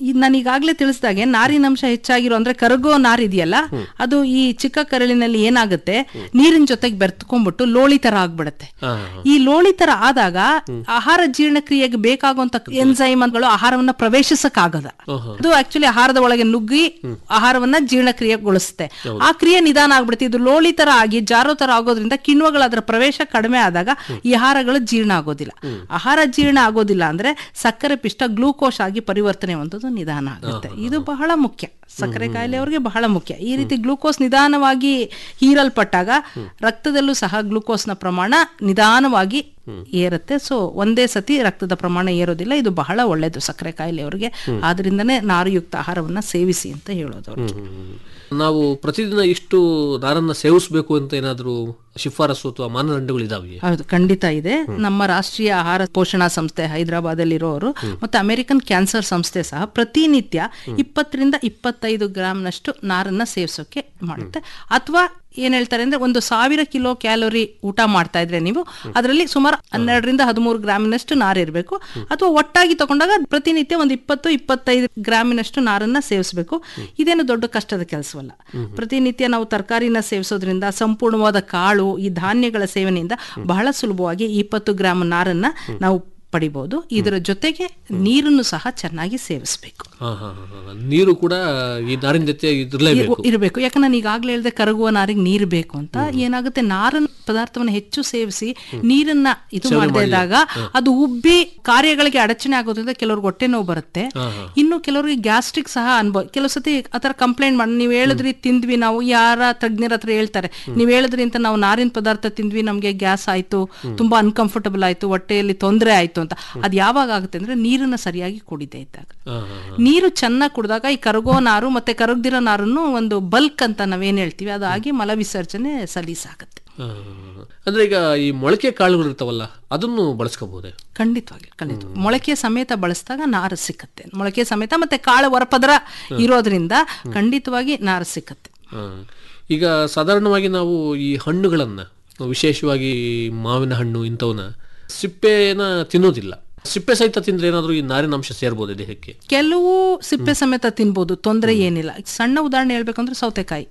ಈ ನಾನು ಈಗಾಗಲೇ ತಿಳಿಸಿದಾಗೆ ನಾರಿನಂಶ ಹೆಚ್ಚಾಗಿರೋ ಅಂದ್ರೆ ಕರಗೋ ನಾರು ಇದೆಯಲ್ಲ ಅದು ಈ ಚಿಕ್ಕ ಕರಳಿನಲ್ಲಿ ಏನಾಗುತ್ತೆ ನೀರಿನ ಜೊತೆಗೆ ಬೆರ್ತ್ಕೊಂಡ್ಬಿಟ್ಟು ಲೋಳಿ ತರ ಆಗ್ಬಿಡುತ್ತೆ ಈ ಲೋಳಿ ತರ ಆದಾಗ ಆಹಾರ ಜೀರ್ಣಕ್ರಿಯೆಗೆ ಬೇಕಾಗುವಂತ ಎನ್ಸೈಮ್ಗಳು ಆಹಾರವನ್ನ ಪ್ರವೇಶಿಸಕ್ಕಾಗದ ಅದು ಆಕ್ಚುಲಿ ಆಹಾರದ ಒಳಗೆ ನುಗ್ಗಿ ಆಹಾರವನ್ನ ಜೀರ್ಣಕ್ರಿಯೆಗೊಳಿಸುತ್ತೆ ಆ ಕ್ರಿಯೆ ನಿಧಾನ ಆಗ್ಬಿಡುತ್ತೆ ಇದು ಲೋಳಿ ತರ ಆಗಿ ಜಾರೋ ತರ ಆಗೋದ್ರಿಂದ ಕಿಣ್ವಗಳ ಅದರ ಪ್ರವೇಶ ಕಡಿಮೆ ಆದಾಗ ಈ ಆಹಾರಗಳು ಜೀರ್ಣ ಆಗೋದಿಲ್ಲ ಆಹಾರ ಜೀರ್ಣ ಆಗೋದಿಲ್ಲ ಅಂದ್ರೆ ಸಕ್ಕರೆ ಪಿಷ್ಟ ಗ್ಲೂಕೋಸ್ ಆಗಿ ಪರಿವರ್ತನೆ ಹೊಂದೋದು ನಿಧಾನ ಆಗುತ್ತೆ ಇದು ಬಹಳ ಮುಖ್ಯ ಸಕ್ಕರೆ ಕಾಯಿಲೆ ಅವರಿಗೆ ಬಹಳ ಮುಖ್ಯ ಈ ರೀತಿ ಗ್ಲೂಕೋಸ್ ನಿಧಾನವಾಗಿ ಹೀರಲ್ಪಟ್ಟಾಗ ರಕ್ತದಲ್ಲೂ ಸಹ ಗ್ಲೂಕೋಸ್ನ ಪ್ರಮಾಣ ನಿಧಾನವಾಗಿ ಏರುತ್ತೆ ಸೊ ಒಂದೇ ಸತಿ ರಕ್ತದ ಪ್ರಮಾಣ ಏರೋದಿಲ್ಲ ಇದು ಬಹಳ ಒಳ್ಳೆಯದು ಸಕ್ಕರೆ ಕಾಯಿಲೆಯವರಿಗೆ ಆದ್ರಿಂದನೇ ನಾರುಯುಕ್ತ ಆಹಾರವನ್ನ ಸೇವಿಸಿ ಅಂತ ಹೇಳೋದು ಅವ್ರಿಗೆ. ನಾವು ಪ್ರತಿದಿನ ಇಷ್ಟು ನಾರನ್ನ ಸೇವಿಸಬೇಕು ಅಂತ ಏನಾದರೂ ಶಿಫಾರಸು ಅಥವಾ ಮಾನದಂಡಗಳು ಇದಾವೆ ಹೌದು ಖಂಡಿತ ಇದೆ ನಮ್ಮ ರಾಷ್ಟ್ರೀಯ ಆಹಾರ ಪೋಷಣಾ ಸಂಸ್ಥೆ ಹೈದರಾಬಾದ್ ಇರೋರು ಮತ್ತೆ ಅಮೆರಿಕನ್ ಕ್ಯಾನ್ಸರ್ ಸಂಸ್ಥೆ ಸಹ ಪ್ರತಿನಿತ್ಯ ಇಪ್ಪತ್ತರಿಂದ ಇಪ್ಪತ್ತೈದು ಗ್ರಾಮ್ನಷ್ಟು ನಾರನ್ನ ಸೇವಿಸೋಕೆ ಮಾಡುತ್ತೆ ಅಥವಾ ಏನ್ ಹೇಳ್ತಾರೆ ಅಂದ್ರೆ ಒಂದು ಸಾವಿರ ಕಿಲೋ ಕ್ಯಾಲೋರಿ ಊಟ ಮಾಡ್ತಾ ಇದ್ರೆ ನೀವು ಅದರಲ್ಲಿ ಸುಮಾರು ಹನ್ನೆರಡರಿಂದ ಹದಿಮೂರು ಗ್ರಾಮಿನಷ್ಟು ನಾರು ಇರಬೇಕು ಅಥವಾ ಒಟ್ಟಾಗಿ ತಗೊಂಡಾಗ ಪ್ರತಿನಿತ್ಯ ಒಂದು ಇಪ್ಪತ್ತು ಇಪ್ಪತ್ತೈದು ಗ್ರಾಮಿನಷ್ಟು ನಾರನ್ನ ಸೇವಿಸಬೇಕು ಇದೇನು ದೊಡ್ಡ ಕಷ್ಟದ ಕೆಲಸವಲ್ಲ ಪ್ರತಿನಿತ್ಯ ನಾವು ತರಕಾರಿನ ಸೇವಿಸೋದ್ರಿಂದ ಸಂಪೂರ್ಣವಾದ ಕಾಳು ಈ ಧಾನ್ಯಗಳ ಸೇವನೆಯಿಂದ ಬಹಳ ಸುಲಭವಾಗಿ ಇಪ್ಪತ್ತು ಗ್ರಾಮ್ ನಾರನ್ನ ನಾವು ಪಡಿಬಹುದು ಇದರ ಜೊತೆಗೆ ನೀರನ್ನು ಸಹ ಚೆನ್ನಾಗಿ ಸೇವಿಸಬೇಕು ಹಾ, ಹಾ, ಹಾ, ಹಾ. ನೀರು ಕೂಡ ಈ ನಾರಿನ ಜೊತೆ ಇರಲೇಬೇಕು ಇರಬೇಕು ಯಾಕಂದ್ರೆ ನಾನು ಈಗಾಗಲೇ ಹೇಳಿದೆ ಕರಗುವ ನಾರಿಗೆ ನೀರು ಬೇಕು ಅಂತ ಏನಾಗುತ್ತೆ ನಾರನ್ ಪದಾರ್ಥವನ್ನು ಹೆಚ್ಚು ಸೇವಿಸಿ ನೀರನ್ನ ಇದು ಮಾಡದೇ ಇದ್ದಾಗ ಅದು ಉಬ್ಬಿ ಕಾರ್ಯಗಳಿಗೆ ಅಡಚಣೆ ಆಗೋದ್ರಿಂದ ಕೆಲವ್ರಿಗೆ ಹೊಟ್ಟೆ ನೋವು ಬರುತ್ತೆ ಇನ್ನು ಕೆಲವರಿಗೆ ಗ್ಯಾಸ್ಟ್ರಿಕ್ ಸಹ ಅನುಭವ ಕೆಲವು ಸತಿ ಆತರ ಕಂಪ್ಲೇಂಟ್ ಮಾಡಿ ನೀವು ಹೇಳಿದ್ರಿ ತಿಂದ್ವಿ ನಾವು ಯಾರ ತಜ್ಞರ ಹತ್ರ ಹೇಳ್ತಾರೆ ನೀವು ಹೇಳಿದ್ರಿ ಅಂತ ನಾವು ನಾರಿನ ಪದಾರ್ಥ ತಿಂದ್ವಿ ನಮ್ಗೆ ಗ್ಯಾಸ್ ಆಯ್ತು ತುಂಬಾ ಅನ್ಕಂಫರ್ಟಬಲ್ ಆಯ್ತು ಹೊಟ್ಟೆಯಲ್ಲಿ ತೊಂದರೆ ಆಯ್ತು ಅಂತ ಅದ್ ಯಾವಾಗ ಆಗುತ್ತೆ ಅಂದ್ರೆ ನೀರನ್ನ ಸರಿಯಾಗಿ ಕುಡಿದೇ ಇದ್ದಾಗ ನೀರು ಚೆನ್ನಾಗಿ ಕುಡಿದಾಗ ಈ ಕರಗೋ ನಾರು ಮತ್ತೆ ಕರಗ್ದಿರೋ ನಾರನ್ನು ಒಂದು ಬಲ್ಕ್ ಅಂತ ನಾವೇನ್ ಹೇಳ್ತೀವಿ ಅದಾಗಿ ಮಲ ವಿಸರ್ಜನೆ ಸಲೀಸಾಗುತ್ತೆ ಹಾ, ಅಂದ್ರೆ ಈಗ ಈ ಮೊಳಕೆ ಕಾಳುಗಳು ಇರ್ತಾವಲ್ಲ ಅದನ್ನು ಬಳಸ್ಕೋಬಹುದೇ ಖಂಡಿತವಾಗಿ ಖಂಡಿತ ಮೊಳಕೆ ಸಮೇತ ಬಳಸಿದಾಗ ನಾರು ಸಿಕ್ಕತ್ತೆ ಮೊಳಕೆ ಸಮೇತ ಮತ್ತೆ ಕಾಳು ಹೊರಪದರ ಇರೋದ್ರಿಂದ ಖಂಡಿತವಾಗಿ ನಾರು ಸಿಕ್ಕತ್ತೆ ಹಾ. ಈಗ ಸಾಧಾರಣವಾಗಿ ನಾವು ಈ ಹಣ್ಣುಗಳನ್ನ ವಿಶೇಷವಾಗಿ ಮಾವಿನ ಹಣ್ಣು ಇಂಥವನ್ನ ಸಿಪ್ಪೆನ ತಿನ್ನೋದಿಲ್ಲ ಸಿಪ್ಪೆ ಸಹಿತ ತಿಂದ್ರೆ ಏನಾದರೂ ಈ ನಾರಿನ ಅಂಶ ಸೇರ್ಬೋದು ದೇಹಕ್ಕೆ ಕೆಲವು ಸಿಪ್ಪೆ ಸಮೇತ ತಿನ್ಬೋದು ತೊಂದರೆ ಏನಿಲ್ಲ ಸಣ್ಣ ಉದಾಹರಣೆ ಹೇಳ್ಬೇಕಂದ್ರೆ ಸೌತೆಕಾಯಿ